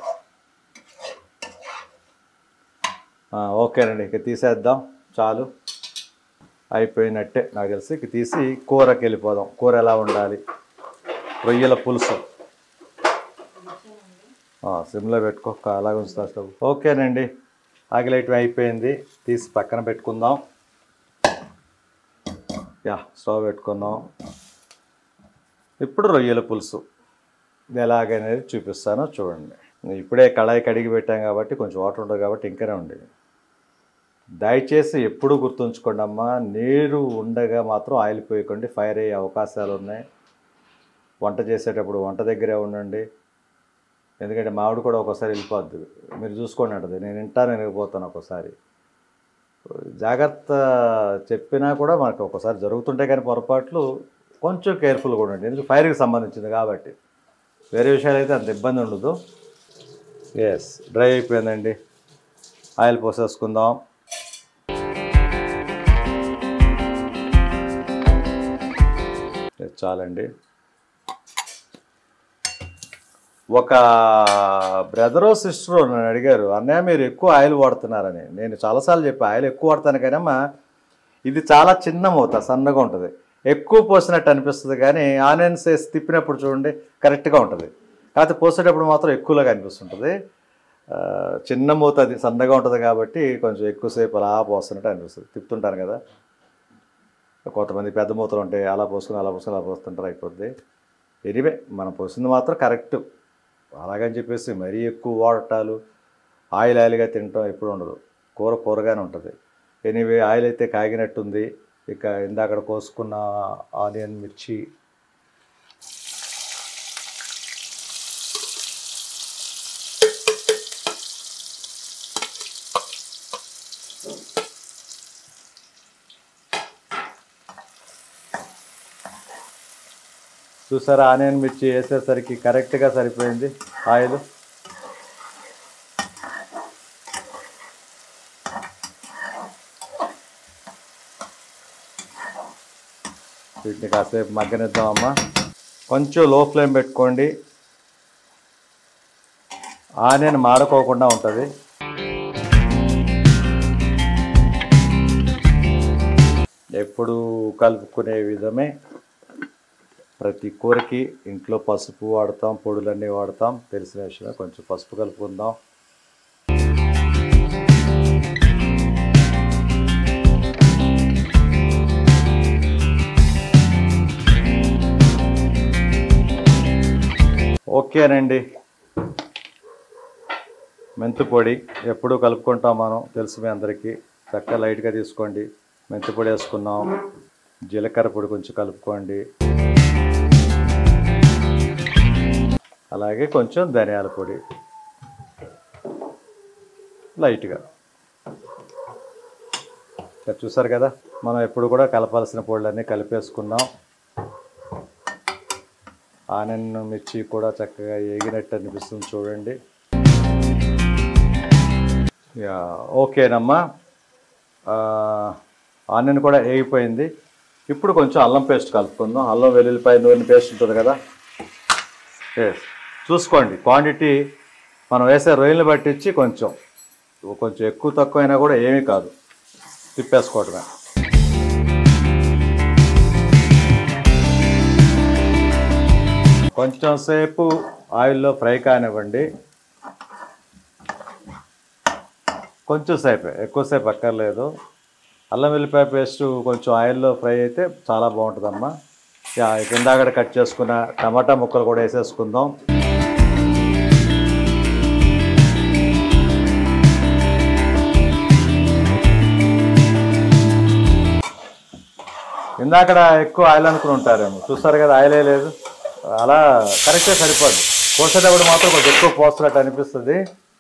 ఆ, ఓకేనండి ఇక తీసేద్దాం చాలు అయిపోయినట్టే నాకు తెలిసి ఇక తీసి కూరకి వెళ్ళిపోదాం కూర ఎలా ఉండాలి రొయ్యల పులుసు ఆ, సిమ్లో పెట్టుకో అలాగే ఉంచుతా స్టవ్ ఓకేనండి ఆగిలైట్ అయిపోయింది తీసి పక్కన పెట్టుకుందాం యా స్టవ్ పెట్టుకుందాం ఇప్పుడు రొయ్యల పులుసు ఇది ఎలాగనేది చూపిస్తానో చూడండి ఇప్పుడే కళాయి కడిగి పెట్టాం కాబట్టి కొంచెం వాటర్ ఉండదు కాబట్టి ఇంకనే ఉండేది దయచేసి ఎప్పుడు గుర్తుంచుకోండి అమ్మా నీరు ఉండగా మాత్రం ఆయిల్ పోయకండి ఫైర్ అయ్యే అవకాశాలు ఉన్నాయి వంట చేసేటప్పుడు వంట దగ్గరే ఉండండి ఎందుకంటే మామిడి కూడా ఒకసారి వెళ్ళిపోద్ది మీరు చూసుకోండి అంటది నేను వింటాను వినకపోతాను ఒకసారి జాగ్రత్త చెప్పినా కూడా మనకు ఒకసారి జరుగుతుంటే కానీ పొరపాట్లు కొంచెం కేర్ఫుల్గా ఉండండి ఎందుకంటే ఫైర్కి సంబంధించింది కాబట్టి వేరే విషయాలు అయితే అంత ఇబ్బంది ఉండదు ఎస్ డ్రై అయిపోయిందండి ఆయిల్ పోసేసుకుందాం ఇది చాలండి ఒక బ్రదరో సిస్టరు నన్ను అడిగారు అన్నయ్య మీరు ఎక్కువ ఆయిల్ వాడుతున్నారని నేను చాలాసార్లు చెప్పి ఆయిల్ ఎక్కువ వాడతాను కానీ అమ్మా ఇది చాలా చిన్న మూత సన్నగా ఉంటుంది ఎక్కువ పోసినట్టు అనిపిస్తుంది కానీ ఆనియన్స్ వేసి తిప్పినప్పుడు చూడండి కరెక్ట్గా ఉంటుంది కాకపోతే పోసేటప్పుడు మాత్రం ఎక్కువలాగా అనిపిస్తుంటుంది ఆ, చిన్న మూత అది సన్నగా ఉంటుంది కాబట్టి కొంచెం ఎక్కువసేపు అలా పోస్తున్నట్టు అనిపిస్తుంది తిప్పుతుంటాను కదా కొంతమంది పెద్ద మూతలు ఉంటాయి అలా పోసుకుని అలా పోసుకుని అలా పోస్తుంటారు అయిపోద్ది ఎనివే మనం పోసింది మాత్రం కరెక్ట్ అలాగని చెప్పేసి మరీ ఎక్కువ వాడటాలు ఆయిల్ ఆయిల్గా తినటం ఎప్పుడు ఉండదు కూర కూరగానే ఉంటుంది ఎనీవే ఆయిల్ అయితే కాగినట్టుంది ఇక ఇందాక కోసుకున్న ఆనియన్ మిర్చి చూసారా ఆనియన్ మిర్చి వేసేసరికి కరెక్ట్గా సరిపోయింది ఆయిల్ వీటిని కాసేపు మగ్గనిద్దామమ్మా కొంచెం లో ఫ్లేమ్ పెట్టుకోండి ఆనియన్ మాడుకోకుండా ఉంటుంది ఎప్పుడు కలుపుకునే విధమే ప్రతి కూరకి ఇంట్లో పసుపు వాడతాం పొడులన్నీ వాడతాం తెలిసిన విషయమే కొంచెం పసుపు కలుపుకుందాం ఓకేనండి మెంతు పొడి ఎప్పుడూ కలుపుకుంటాం మనం తెలుసు మీ అందరికీ చక్కగా లైట్గా తీసుకోండి మెంతు పొడి వేసుకున్నాం జీలకర్ర పొడి కొంచెం కలుపుకోండి అలాగే కొంచెం ధనియాల పొడి లైట్గా ఇక్కడ చూసారు కదా మనం ఎప్పుడు కూడా కలపాల్సిన పొడులన్నీ కలిపేసుకున్నాం ఆనియన్ మిర్చి కూడా చక్కగా ఏగినట్టు అనిపిస్తుంది చూడండి యా ఓకేనమ్మా ఆ, ఆనియన్ కూడా వేగిపోయింది ఇప్పుడు కొంచెం అల్లం పేస్ట్ కలుపుకుందాం అల్లం వెల్లుల్లిపాయ నూనె పేస్ట్ ఉంటుంది కదా Yes. చూసుకోండి క్వాంటిటీ మనం వేసే రొయ్యలు పట్టించి కొంచెం కొంచెం ఎక్కువ తక్కువ అయినా కూడా ఏమీ కాదు తిప్పేసుకోవటమే కొంచెం సేపు ఆయిల్లో ఫ్రై కానివ్వండి కొంచెం సేపే ఎక్కువసేపు అక్కర్లేదు అల్లం వెల్లిపాయ పేస్ట్ కొంచెం ఆయిల్లో ఫ్రై అయితే చాలా బాగుంటుందమ్మా యా కిందాకడ కట్ చేసుకున్న టమాటా ముక్కలు కూడా వేసేసుకుందాం ఇందాకడ ఎక్కువ ఆయిల్ అనుకుని ఉంటారేమో చూస్తారు కదా ఆయిలే లేదు అలా కరెక్టే సరిపోదు కోసేటప్పుడు మాత్రం కొంచెం ఎక్కువ పోస్తున్నట్టు అనిపిస్తుంది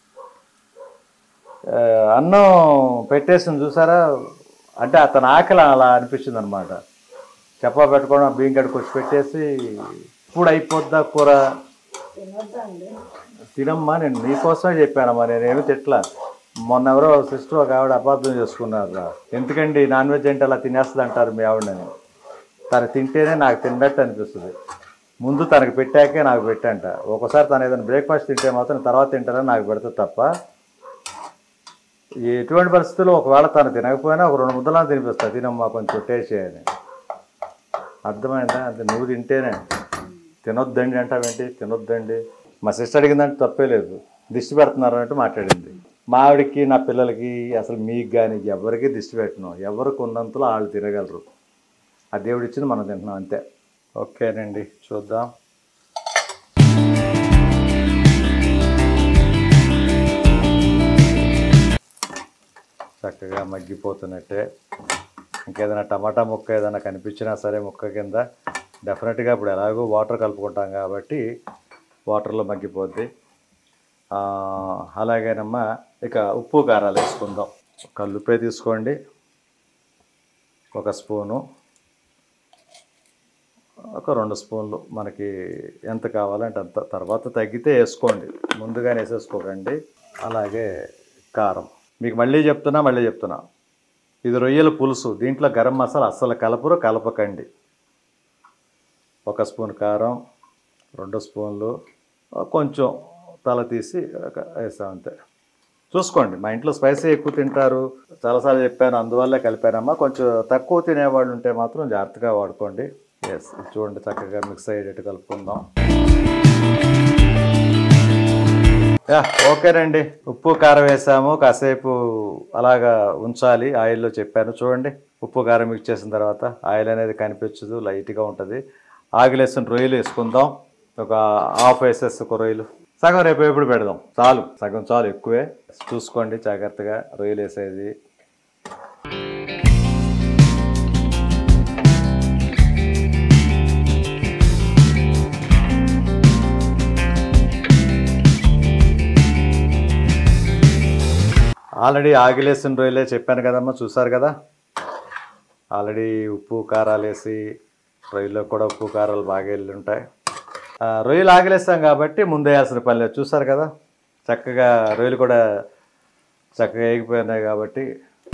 ఆ, అన్నం పెట్టేసింది చూసారా అంటే అతని ఆకలి అలా అనిపించింది అనమాట చెప్ప పెట్టుకోవడం బియ్యం కడికి వచ్చి పెట్టేసి ఇప్పుడు అయిపోద్దా కూర తినొద్దండి తినమ్మా నేను నీకోసమే చెప్పానమ్మా నేనేమి తిట్లా మొన్న ఎవరో సిస్టర్ ఒక ఆవిడ అపార్థం చేసుకున్నారు ఎందుకండి నాన్ వెజ్ అంటే అలా తినేస్తుంది అంటారు మీ ఆవిడని తను తింటేనే నాకు తిన్నట్టు అనిపిస్తుంది ముందు తనకు పెట్టాకే నాకు పెట్టంట ఒకసారి తను ఏదైనా బ్రేక్ఫాస్ట్ తింటే మాత్రం తర్వాత తింటారని నాకు పెడుతుంది తప్ప ఎటువంటి పరిస్థితుల్లో ఒకవేళ తను తినకపోయినా ఒక రెండు ముద్దలను తినిపిస్తా తినమ్మా కొంచెం టేస్ట్ చేయని అర్థమైందా అంటే నువ్వు తింటేనే తినొద్దండి అంటావేంటి తినొద్దండి మా సిస్టర్ అడిగిందంటే తప్పే లేదు దిష్టి పెడుతున్నారు అంటే మాట్లాడింది మా ఆవిడకి నా పిల్లలకి అసలు మీకు కానీ ఎవరికి దిష్టి పెట్టను ఎవరికి ఉన్నంతలో వాళ్ళు తినగలరు ఆ దేవుడు ఇచ్చింది మనం తింటున్నాం అంతే ఓకేనండి చూద్దాం చక్కగా మగ్గిపోతున్నట్టే ఇంకేదైనా టమాటా ముక్క ఏదైనా కనిపించినా సరే ముక్క కింద డెఫినెట్గా ఇప్పుడు ఎలాగో వాటర్ కలుపుకుంటాం కాబట్టి వాటర్లో మగ్గిపోద్ది ఆ, అలాగేనమ్మా ఇక ఉప్పు కారాలు వేసుకుందాం కల్లుపే తీసుకోండి ఒక స్పూను ఒక రెండు స్పూన్లు మనకి ఎంత కావాలంటే అంత తర్వాత తగ్గితే వేసుకోండి ముందుగానే వేసేసుకోకండి అలాగే కారం మీకు మళ్ళీ చెప్తున్నా మళ్ళీ చెప్తున్నా ఇది రొయ్యల పులుసు దీంట్లో గరం మసాలా అస్సలు కలపరు కలపకండి ఒక స్పూన్ కారం రెండు స్పూన్లు కొంచెం తల తీసి ఒక- వేసాం అంతే చూసుకోండి మా ఇంట్లో స్పైసీ ఎక్కువ తింటారు చాలాసార్లు చెప్పాను అందువల్లే కలిపానమ్మా కొంచెం తక్కువ తినేవాళ్ళు ఉంటే మాత్రం జాగ్రత్తగా వాడుకోండి ఎస్ చూడండి చక్కగా మిక్స్ అయ్యేటట్టు కలుపుకుందాం యా ఓకేనండి ఉప్పు కారం వేసాము కాసేపు అలాగా ఉంచాలి ఆయిల్లో చెప్పాను చూడండి ఉప్పు కారం మిక్స్ చేసిన తర్వాత ఆయిల్ అనేది కనిపించదు లైట్గా ఉంటుంది ఆగిలేసిన రొయ్యలు వేసుకుందాం ఒక హాఫ్ వేసేసి రొయ్యలు సగం రేపు ఎప్పుడు పెడదాం చాలు సగం చాలు ఎక్కువే చూసుకోండి జాగ్రత్తగా రొయ్యలు వేసేది ఆల్రెడీ ఆగిలేసిన రొయ్యలే చెప్పాను కదమ్మా చూసారు కదా ఆల్రెడీ ఉప్పు కారాలు వేసి రొయ్యల్లో కూడా ఉప్పు కారాలు బాగా వెళ్ళి ఉంటాయి ఆ, రొయ్యలు ఆగిలేస్తాం కాబట్టి ముందు వేయాల్సిన పని లేదు చూసారు కదా చక్కగా రొయ్యలు కూడా చక్కగా వేగిపోయినాయి కాబట్టి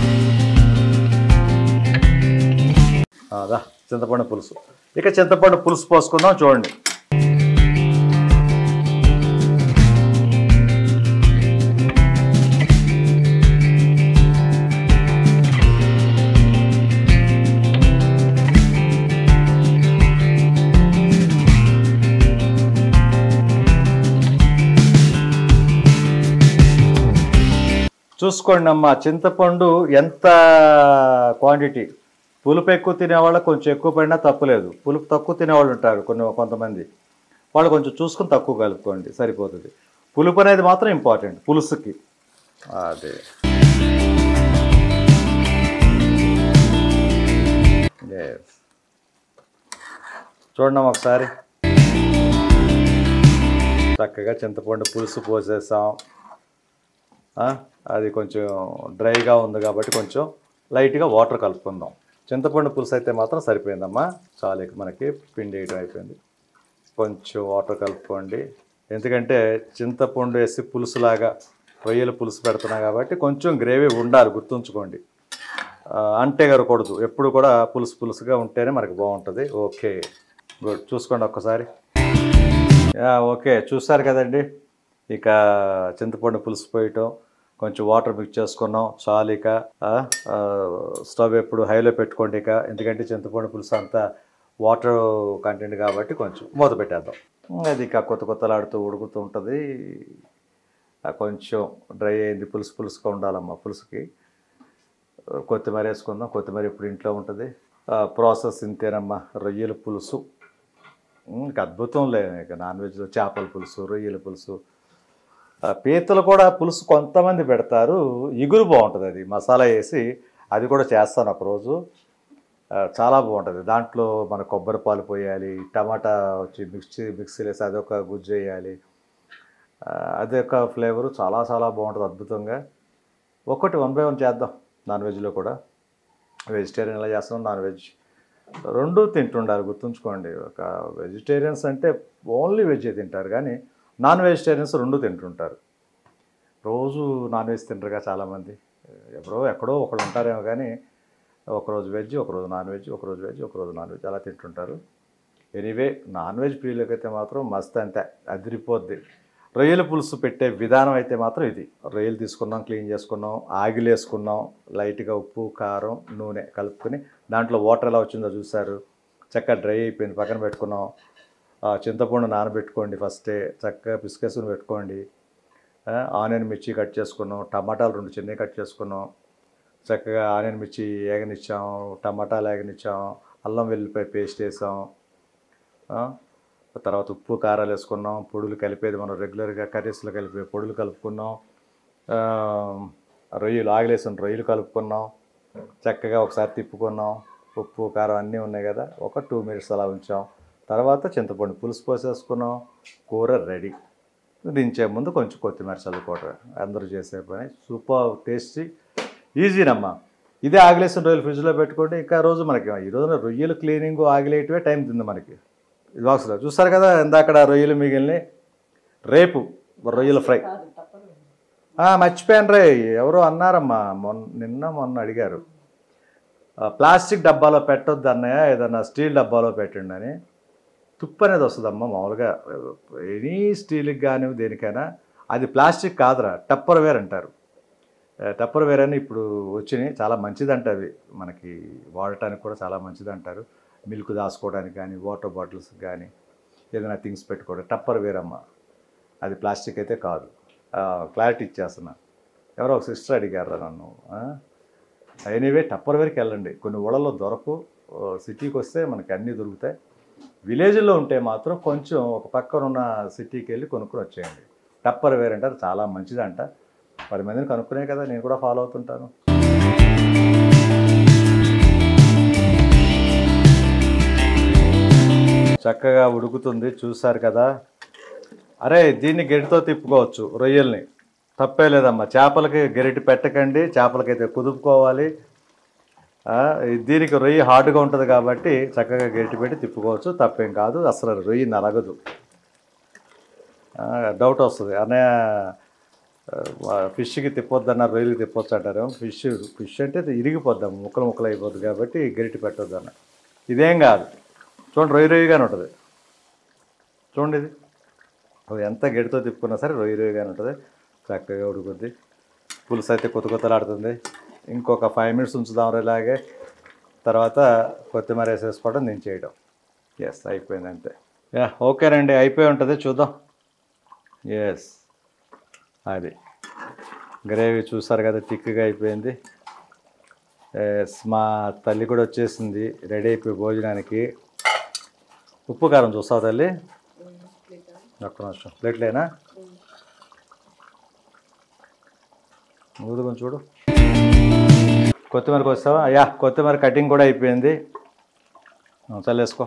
అదా చింతపండు పులుసు ఇక చింతపండు పులుసు పోసుకుందాం చూడండి చూసుకోండి అమ్మా చింతపండు ఎంత క్వాంటిటీ పులుపు ఎక్కువ తినేవాళ్ళకి కొంచెం ఎక్కువ పడినా తప్పులేదు పులుపు తక్కువ తినేవాళ్ళు ఉంటారు కొన్ని కొంతమంది వాళ్ళు కొంచెం చూసుకొని తక్కువ కలుపుకోండి సరిపోతుంది పులుపు అనేది మాత్రం ఇంపార్టెంట్ పులుసుకి అదే Yes. చూడండి అమ్మా ఒకసారి చక్కగా చింతపండు పులుసు పోసేసాం ఆ, అది కొంచెం డ్రైగా ఉంది కాబట్టి కొంచెం లైట్గా వాటర్ కలుపుకుందాం చింతపండు పులుసు అయితే మాత్రం సరిపోయిందమ్మా చాలు ఇక మనకి పిండి వేయడం అయిపోయింది కొంచెం వాటర్ కలుపుకోండి ఎందుకంటే చింతపండు వేసి పులుసులాగా రొయ్యల పులుసు పెడుతున్నా కాబట్టి కొంచెం గ్రేవీ ఉండాలి గుర్తుంచుకోండి ఆ, అంటే కరకూడదు ఎప్పుడు కూడా పులుసు పులుసుగా ఉంటేనే మనకి బాగుంటుంది ఓకే గుడ్ చూసుకోండి ఒక్కసారి యా ఓకే చూస్తారు కదండి ఇక చింతపండు పులుసు పోయటం కొంచెం వాటర్ మిక్స్ చేసుకున్నాం చాలు ఇక ఆ, ఆ, స్టవ్ ఎప్పుడు హైలో పెట్టుకోండి ఇక ఎందుకంటే చింతపండు పులుసు అంతా వాటర్ కంటెంట్ కాబట్టి కొంచెం మూత పెట్టేద్దాం అది ఇక కొత్త కొత్తలాడుతూ ఉడుకుతూ ఉంటుంది ఆ, కొంచెం డ్రై అయింది పులుసు పులుసుగా ఉండాలమ్మా పులుసుకి కొత్తిమీర వేసుకుందాం కొత్తిమీర ఇప్పుడు ఇంట్లో ఉంటుంది ప్రాసెస్ ఇంతేనమ్మా రొయ్యల పులుసు ఇంకా అద్భుతం లే ఇక నాన్ వెజ్లో చేపల పులుసు రొయ్యల పులుసు ఆ, పీతలు కూడా పులుసు కొంతమంది పెడతారు ఇగురు బాగుంటుంది అది మసాలా వేసి అది కూడా చేస్తాను ఒకరోజు ఆ, చాలా బాగుంటుంది దాంట్లో మన కొబ్బరి పాలు పోయాలి టమాటా వచ్చి మిక్సీ మిక్సీలో వేసి అదొక గుజ్జు వేయాలి ఆ, అదొక ఫ్లేవరు చాలా చాలా బాగుంటుంది అద్భుతంగా ఒకటి వన్ బై వన్ చేద్దాం నాన్ వెజ్లో కూడా వెజిటేరియన్ ఎలా చేస్తున్నాం నాన్ వెజ్ రెండు తింటుండాలి గుర్తుంచుకోండి ఒక వెజిటేరియన్స్ అంటే ఓన్లీ వెజ్ తింటారు కానీ నాన్ వెజిటేరియన్స్ రెండు తింటుంటారు రోజు నాన్ వెజ్ తింటారుగా చాలామంది ఎప్పుడో ఎక్కడో ఒకడు ఉంటారేమో కానీ ఒకరోజు వెజ్ ఒకరోజు నాన్ వెజ్ ఒకరోజు వెజ్ ఒకరోజు నాన్ వెజ్ అలా తింటుంటారు ఎనీవే నాన్ వెజ్ ప్రియులకైతే మాత్రం మస్త్ అంతే అదిరిపోద్ది రొయ్యల పులుసు పెట్టే విధానం అయితే మాత్రం ఇది రొయ్యలు తీసుకున్నాం క్లీన్ చేసుకున్నాం ఆగిలు వేసుకున్నాం లైట్గా ఉప్పు కారం నూనె కలుపుకొని దాంట్లో వాటర్ ఎలా వచ్చిందో చూసారు చక్కగా డ్రై అయిపోయింది పక్కన పెట్టుకున్నాం ఆ, చింతపండు నానబెట్టుకోండి ఫస్టే చక్కగా పిసికేసుకుని పెట్టుకోండి ఆ, ఆనియన్ మిర్చి కట్ చేసుకున్నాం టమాటాలు రెండు చిన్నవి కట్ చేసుకున్నాం చక్కగా ఆనియన్ మిర్చి ఏగనిచ్చాం టమాటాలు ఏగనిచ్చాం అల్లం వెల్లిపాయ పేస్ట్ వేసాం ఆ, తర్వాత ఉప్పు కారాలు వేసుకున్నాం పొడులు కలిపేది మనం రెగ్యులర్గా కర్రీస్లో కలిపే పొడులు కలుపుకున్నాం ఆ, రొయ్యలు ఆగిలేసిన రొయ్యలు కలుపుకున్నాం చక్కగా ఒకసారి తిప్పుకున్నాం ఉప్పు కారం అన్నీ ఉన్నాయి కదా ఒక టూ మినిట్స్ అలా ఉంచాం తర్వాత చింతపండు పులుసు పోసేసుకున్నాం కూర రెడీ దించే ముందు కొంచెం కొత్తిమీర చల్లుకోవటం అందరూ చేసే పని సూపర్ టేస్టీ ఈజీనమ్మా ఇదే ఆగిలేసిన రొయ్యలు ఫ్రిడ్జ్లో పెట్టుకుంటే ఇంకా రోజు మనకి ఈ రోజున రొయ్యలు క్లీనింగ్ ఆగిలేటివే టైం తింది మనకి ఇది బాక్స్లో చూస్తారు కదా ఇందాక రొయ్యలు మిగిలినాయి రేపు రొయ్యల ఫ్రై కాదు తప్పదు ఆ, మర్చిపోయాను రే ఎవరో అన్నారమ్మా మొన్న నిన్న మొన్న అడిగారు ఆ, ప్లాస్టిక్ డబ్బాలో పెట్టొద్దు అన్నయ్య ఏదన్నా స్టీల్ డబ్బాలో పెట్టండి అని తుప్పు అనేది వస్తుందమ్మా మామూలుగా ఎనీ స్టీల్కి కానీ దేనికైనా అది ప్లాస్టిక్ కాదురా టప్పర్ వేర్ అంటారు టప్పర్ వేర్ అని ఇప్పుడు వచ్చినాయి చాలా మంచిదంట అవి మనకి వాడటానికి కూడా చాలా మంచిది అంటారు మిల్క్ దాచుకోవడానికి కానీ వాటర్ బాటిల్స్ కానీ ఏదైనా థింగ్స్ పెట్టుకోవడం టప్పర్ వేర్ అమ్మ అది ప్లాస్టిక్ అయితే కాదు క్లారిటీ ఇచ్చేస్తున్నా ఎవరో ఒక సిస్టర్ అడిగారు నన్ను ఎనీవే టప్పర్ వేర్కి వెళ్ళండి కొన్ని ఊళ్ళలో దొరకు సిటీకి వస్తే మనకి అన్నీ దొరుకుతాయి విలేజ్లో ఉంటే మాత్రం కొంచెం ఒక పక్కన ఉన్న సిటీకి వెళ్ళి కొనుక్కొని వచ్చేయండి టప్పర్ వేర్ అంటే అది చాలా మంచిదంట పది మందిని కనుక్కునే కదా నేను కూడా ఫాలో అవుతుంటాను చక్కగా ఉడుకుతుంది చూసారు కదా అరే దీన్ని గెరిటితో తిప్పుకోవచ్చు రొయ్యల్ని తప్పే లేదమ్మా చేపలకి గెరిటి పెట్టకండి చేపలకైతే కుదుపుకోవాలి ఆ, దీనికి రొయ్యి హార్డ్గా ఉంటుంది కాబట్టి చక్కగా గెరిటి పెట్టి తిప్పుకోవచ్చు తప్పేం కాదు అసలు రొయ్యి నలగదు ఆ, డౌట్ వస్తుంది అన్నయ్య ఆ, ఫిష్కి తిప్పొద్దన్న రొయ్యలకి తిప్పొచ్చు అంటారు ఫిష్ ఫిష్ అంటే ఇది ఇరిగిపోద్దాం ముక్కలు ముక్కలు అయిపోద్ది కాబట్టి గెరిటి పెట్టొద్దు అన్న ఇదేం కాదు చూడండి రొయ్యి రొయ్యిగానే ఉంటుంది చూడండి ఇది అది ఎంత గడితో తిప్పుకున్నా సరే రొయ్యి రొయ్యిగానే ఉంటుంది చక్కగా ఉడుకుద్ది పులుసు అయితే కొత్త కొత్తలాడుతుంది ఇంకొక ఫైవ్ మినిట్స్ ఉంచుదాం ఇలాగే తర్వాత కొత్తిమీర వేసేసుకోవడం నేను చేయడం ఎస్ అయిపోయింది అంతే యా ఓకేనండి అయిపోయి ఉంటుంది చూద్దాం ఎస్ అది గ్రేవీ చూసారు కదా థిక్గా అయిపోయింది ఎస్ మా తల్లి కూడా వచ్చేసింది రెడీ అయిపోయి భోజనానికి ఉప్పు కారం చూస్తావు తల్లి ఒక్క నిమిషం ప్లేట్లేనా ఊదుకొని చూడు కొత్తిమీరకు వస్తావా యా కొత్తిమీర కటింగ్ కూడా అయిపోయింది ఆ, చల్లేసుకో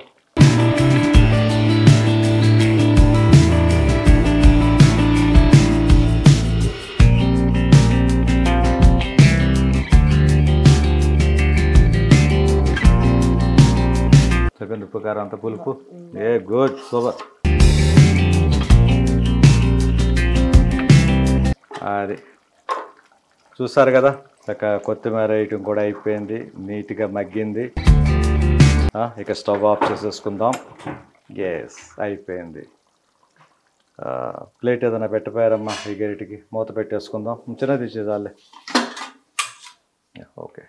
చెప్పండి ఉప్పు కారం అంత పులుపు ఏ గుడ్ సూపర్ అది చూసారు కదా చక్క కొత్తిమీర వేయటం కూడా అయిపోయింది నీట్గా మగ్గింది ఆ, ఇక స్టవ్ ఆఫ్ చేసేసుకుందాం ఎస్ అయిపోయింది ఆ, ప్లేట్ ఏదైనా పెట్టిపోయారమ్మా ఈ గరిటికి మూత పెట్టేసుకుందాం చిన్నది ఇచ్చేదాలే ఓకే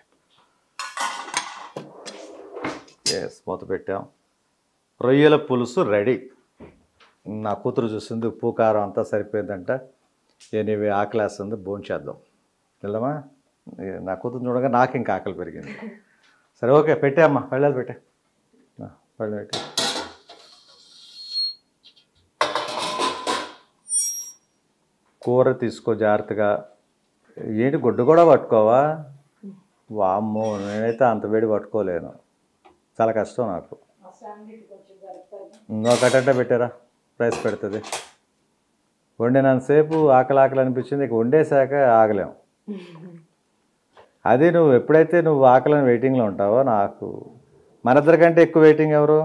ఎస్ మూత పెట్టాం రొయ్యల పులుసు రెడీ నా కూతురు చూస్తుంది ఉప్పు కారం అంతా సరిపోయిందంట ఎనివే ఆకలి వేస్తుంది భోంచేద్దాం వెళ్దామా ఏ, నా కూతురు చూడగా నాకు ఇంకా ఆకలి పెరిగింది సరే ఓకే పెట్టే అమ్మా పళ్ళాలు పెట్టే ఆ, పళ్ళు పెట్టే కూర తీసుకో జాగ్రత్తగా ఏంటి గుడ్డు కూడా పట్టుకోవా వామ్మో నేనైతే అంత వేడి పట్టుకోలేను చాలా కష్టం నాకు ఒకటంటే పెట్టారా ప్రైస్ పెడుతుంది వండినంతసేపు ఆకలి ఆకలి అనిపించింది ఇక వండేశాక ఆగలేం అది నువ్వు ఎప్పుడైతే నువ్వు ఆకలిని వెయిటింగ్లో ఉంటావో నాకు మన ఇద్దరికంటే ఎక్కువ వెయిటింగ్ ఎవరు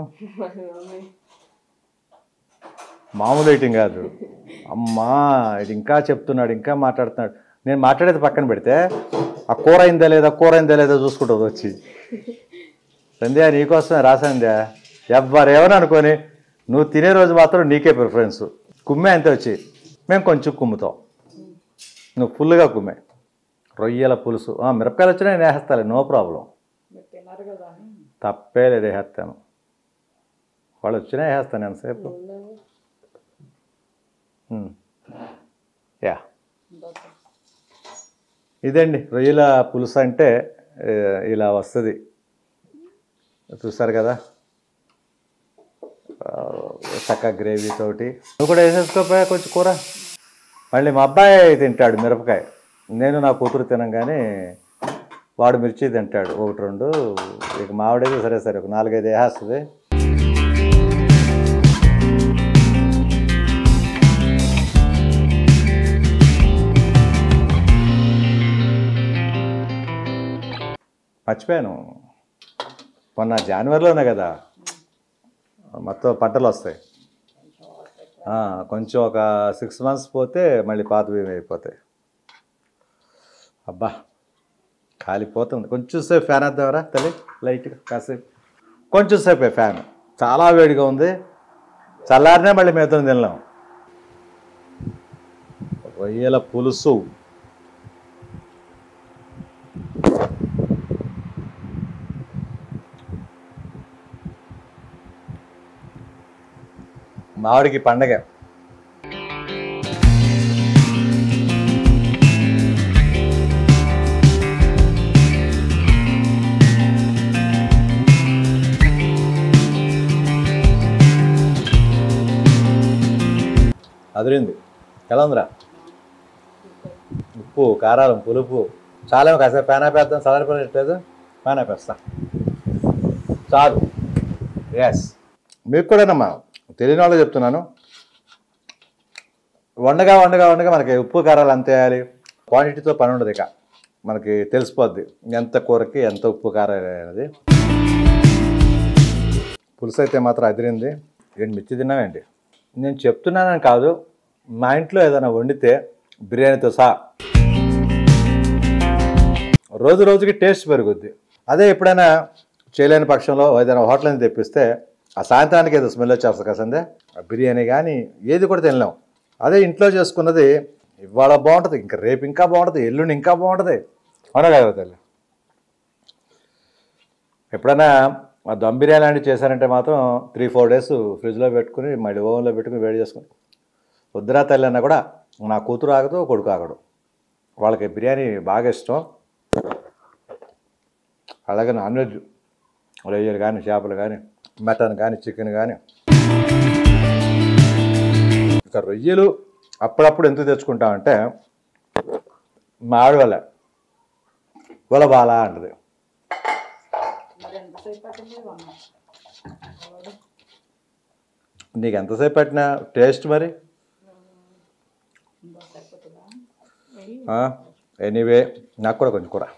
మామూలు వెయిటింగ్ కాదు అమ్మా ఇది ఇంకా చెప్తున్నాడు ఇంకా మాట్లాడుతున్నాడు నేను మాట్లాడేది పక్కన పెడితే ఆ కూర అయిందా లేదా కూర అయిందా లేదా చూసుకుంటుంది వచ్చి సంధ్య నీకోసమే రా సంధ్య ఎవ్వరేమని అనుకొని నువ్వు తినే రోజు మాత్రం నీకే ప్రిఫరెన్స్ కుమ్మే అంతే వచ్చి మేము కొంచెం కుమ్ముతాం నువ్వు ఫుల్గా కుమ్మే రొయ్యల పులుసు ఆ, మిరపకాయలు వచ్చినా నేను వేస్తాలే నో ప్రాబ్లం మీరు తిన్నారు కదా అని తప్పే లేదు వేస్తాను వాళ్ళు వచ్చినా వేస్తాను ఎంతసేపు ఉమ్. యా ఇదండి రొయ్యల పులుసు అంటే ఏ, ఇలా వస్తుంది చూసారు కదా ఆ, చక్క గ్రేవీ తోటి నువ్వు కూడా వేసేసుకోపోయా కొంచెం కూర మళ్ళీ మా అబ్బాయి తింటాడు మిరపకాయ నేను నా కూతురు తినంగానే వాడు మిర్చి తింటాడు ఒకటి రెండు ఇక మావిడైతే సరే సరే ఒక నాలుగైదు వేసేస్తుంది మర్చిపోయాను మొన్న జనవరిలోనే కదా మొత్తం పంటలు వస్తాయి ఆ, కొంచెం ఒక సిక్స్ మంత్స్ పోతే మళ్ళీ పాత బియ్యం అయిపోతాయి అబ్బా కాలిపోతుంది కొంచెం సేపు ఫ్యాన్ వేద్దామరా తల్లి లైట్గా కాసేపు కొంచెం సేపే ఫ్యాన్ చాలా వేడిగా ఉంది చల్లారినే మళ్ళీ మేతం తినలేం రొయ్యల పులుసు మామిడికి పండగ అదిరింది ఎలా ఉందిరా ఉప్పు కారాలం పులుపు చాలా కాసేపు పేనా పేద్దాం చల్లారిపోయినట్లేదు పేనా పేస్తా చాలు ఎస్ మీకు కూడానమ్మా తెలియని వాళ్ళు చెప్తున్నాను వండగా వండగా వండగా మనకి ఉప్పు కారాలు అంత వేయాలి క్వాంటిటీతో పని ఉండదు ఇక మనకి తెలిసిపోద్ది ఎంత కూరకి ఎంత ఉప్పు కారం అనేది పులుసు అయితే మాత్రం అదిరింది ఏంటి మిర్చి తిన్నావేంటి నేను చెప్తున్నానని కాదు మా ఇంట్లో ఏదైనా వండితే బిర్యానీతో సహా రోజు రోజుకి టేస్ట్ పెరుగుద్ది అదే ఎప్పుడైనా చేయలేని పక్షంలో ఏదైనా హోటల్ నుంచి తెప్పిస్తే ఆ సాయంత్రానికి ఏదో స్మెల్ వచ్చేస్తుంది కసందే ఆ బిర్యానీ కానీ ఏది కూడా తినలేం అదే ఇంట్లో చేసుకున్నది ఇవాళ బాగుంటుంది ఇంకా రేపు ఇంకా బాగుంటుంది ఎల్లుండి ఇంకా బాగుంటుంది అవునా కదా తల్లి ఎప్పుడైనా ఆ దమ్ బిర్యానీ లాంటివి చేశారంటే మాత్రం త్రీ ఫోర్ డేస్ ఫ్రిడ్జ్లో పెట్టుకుని మళ్ళీ ఓవెన్లో పెట్టుకుని వేడి చేసుకుని వద్దురా తల్లి అన్నా కూడా నా కూతురు ఆగదు కొడుకు ఆగడు వాళ్ళకి బిర్యానీ బాగా ఇష్టం అలాగే నాన్ వెజ్ రొయ్యలు కానీ చేపలు కానీ మటన్ కానీ చికెన్ కానీ ఇక రొయ్యలు అప్పుడప్పుడు ఎందుకు తెచ్చుకుంటామంటే మా ఆడవాళ్ళ వల బాలా అంటది మరి ఎంతసేపు పట్టింది వన్ నీకు ఎంతసేపు పెట్టినా టేస్ట్ మరి సరిపోతుందా ఎనీవే నాకు కూడా కొంచెం కూర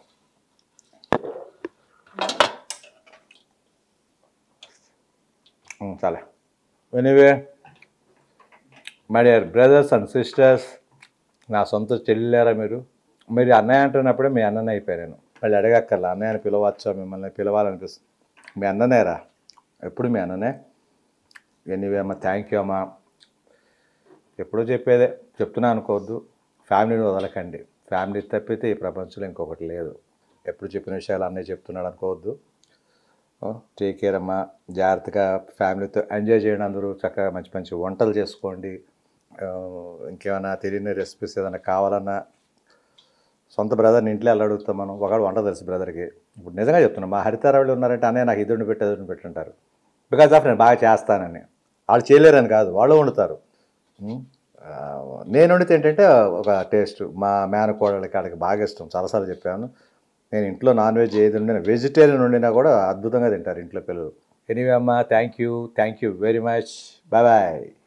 ఉమ్, చాలా anyway my dear brothers and sisters నా సొంత చెల్లారా మీరు మీరు అన్నయ్య అంటున్నప్పుడే మీ అన్ననే అయిపోయాను నేను వాళ్ళు అడగక్కర్లా అన్నయ్యని పిలవచ్చా మిమ్మల్ని పిలవాలనిపిస్తుంది మీ అన్ననేరా ఎప్పుడు మీ అన్ననే ఎనీవే అమ్మా థ్యాంక్ యూ అమ్మా ఎప్పుడూ చెప్పేదే చెప్తున్నా అనుకోవద్దు ఫ్యామిలీని వదలకండి ఫ్యామిలీ తప్పితే ఈ ప్రపంచంలో ఇంకొకటి లేదు ఎప్పుడు చెప్పిన విషయాలు అన్నీ చెప్తున్నాడు అనుకోవద్దు టేక్ కేర్ అమ్మా జాగ్రత్తగా ఫ్యామిలీతో ఎంజాయ్ చేయండి అందరూ చక్కగా మంచి మంచి వంటలు చేసుకోండి ఆ, ఇంకేమైనా తెలియని రెసిపీస్ ఏదైనా కావాలన్నా సొంత బ్రదర్ని ఇంట్లో వెళ్ళి అడుగుతాం మనం ఒకడు వంట తెలుసు బ్రదర్కి ఇప్పుడు నిజంగా చెప్తున్నాం మా హరితారావులు ఉన్నారంటే అన్నయ్య నాకు ఇద్దరిని పెట్టి ఎదురుని పెట్టుంటారు బికాజ్ ఆఫ్ నేను బాగా చేస్తానని వాళ్ళు చేయలేరని కాదు వాళ్ళు వండుతారు ఉం? ఆ, నేను వండితే ఏంటంటే ఒక టేస్ట్ మా మేనకోడలకి ఆడికి బాగా ఇష్టం చాలాసార్లు చెప్పాను నేను ఇంట్లో నాన్ వెజ్ ఏది వండినా వెజిటేరియన్ వండినా కూడా అద్భుతంగా తింటారు ఇంట్లో పిల్లలు ఎనీవే అమ్మా thank you thank you very much bye bye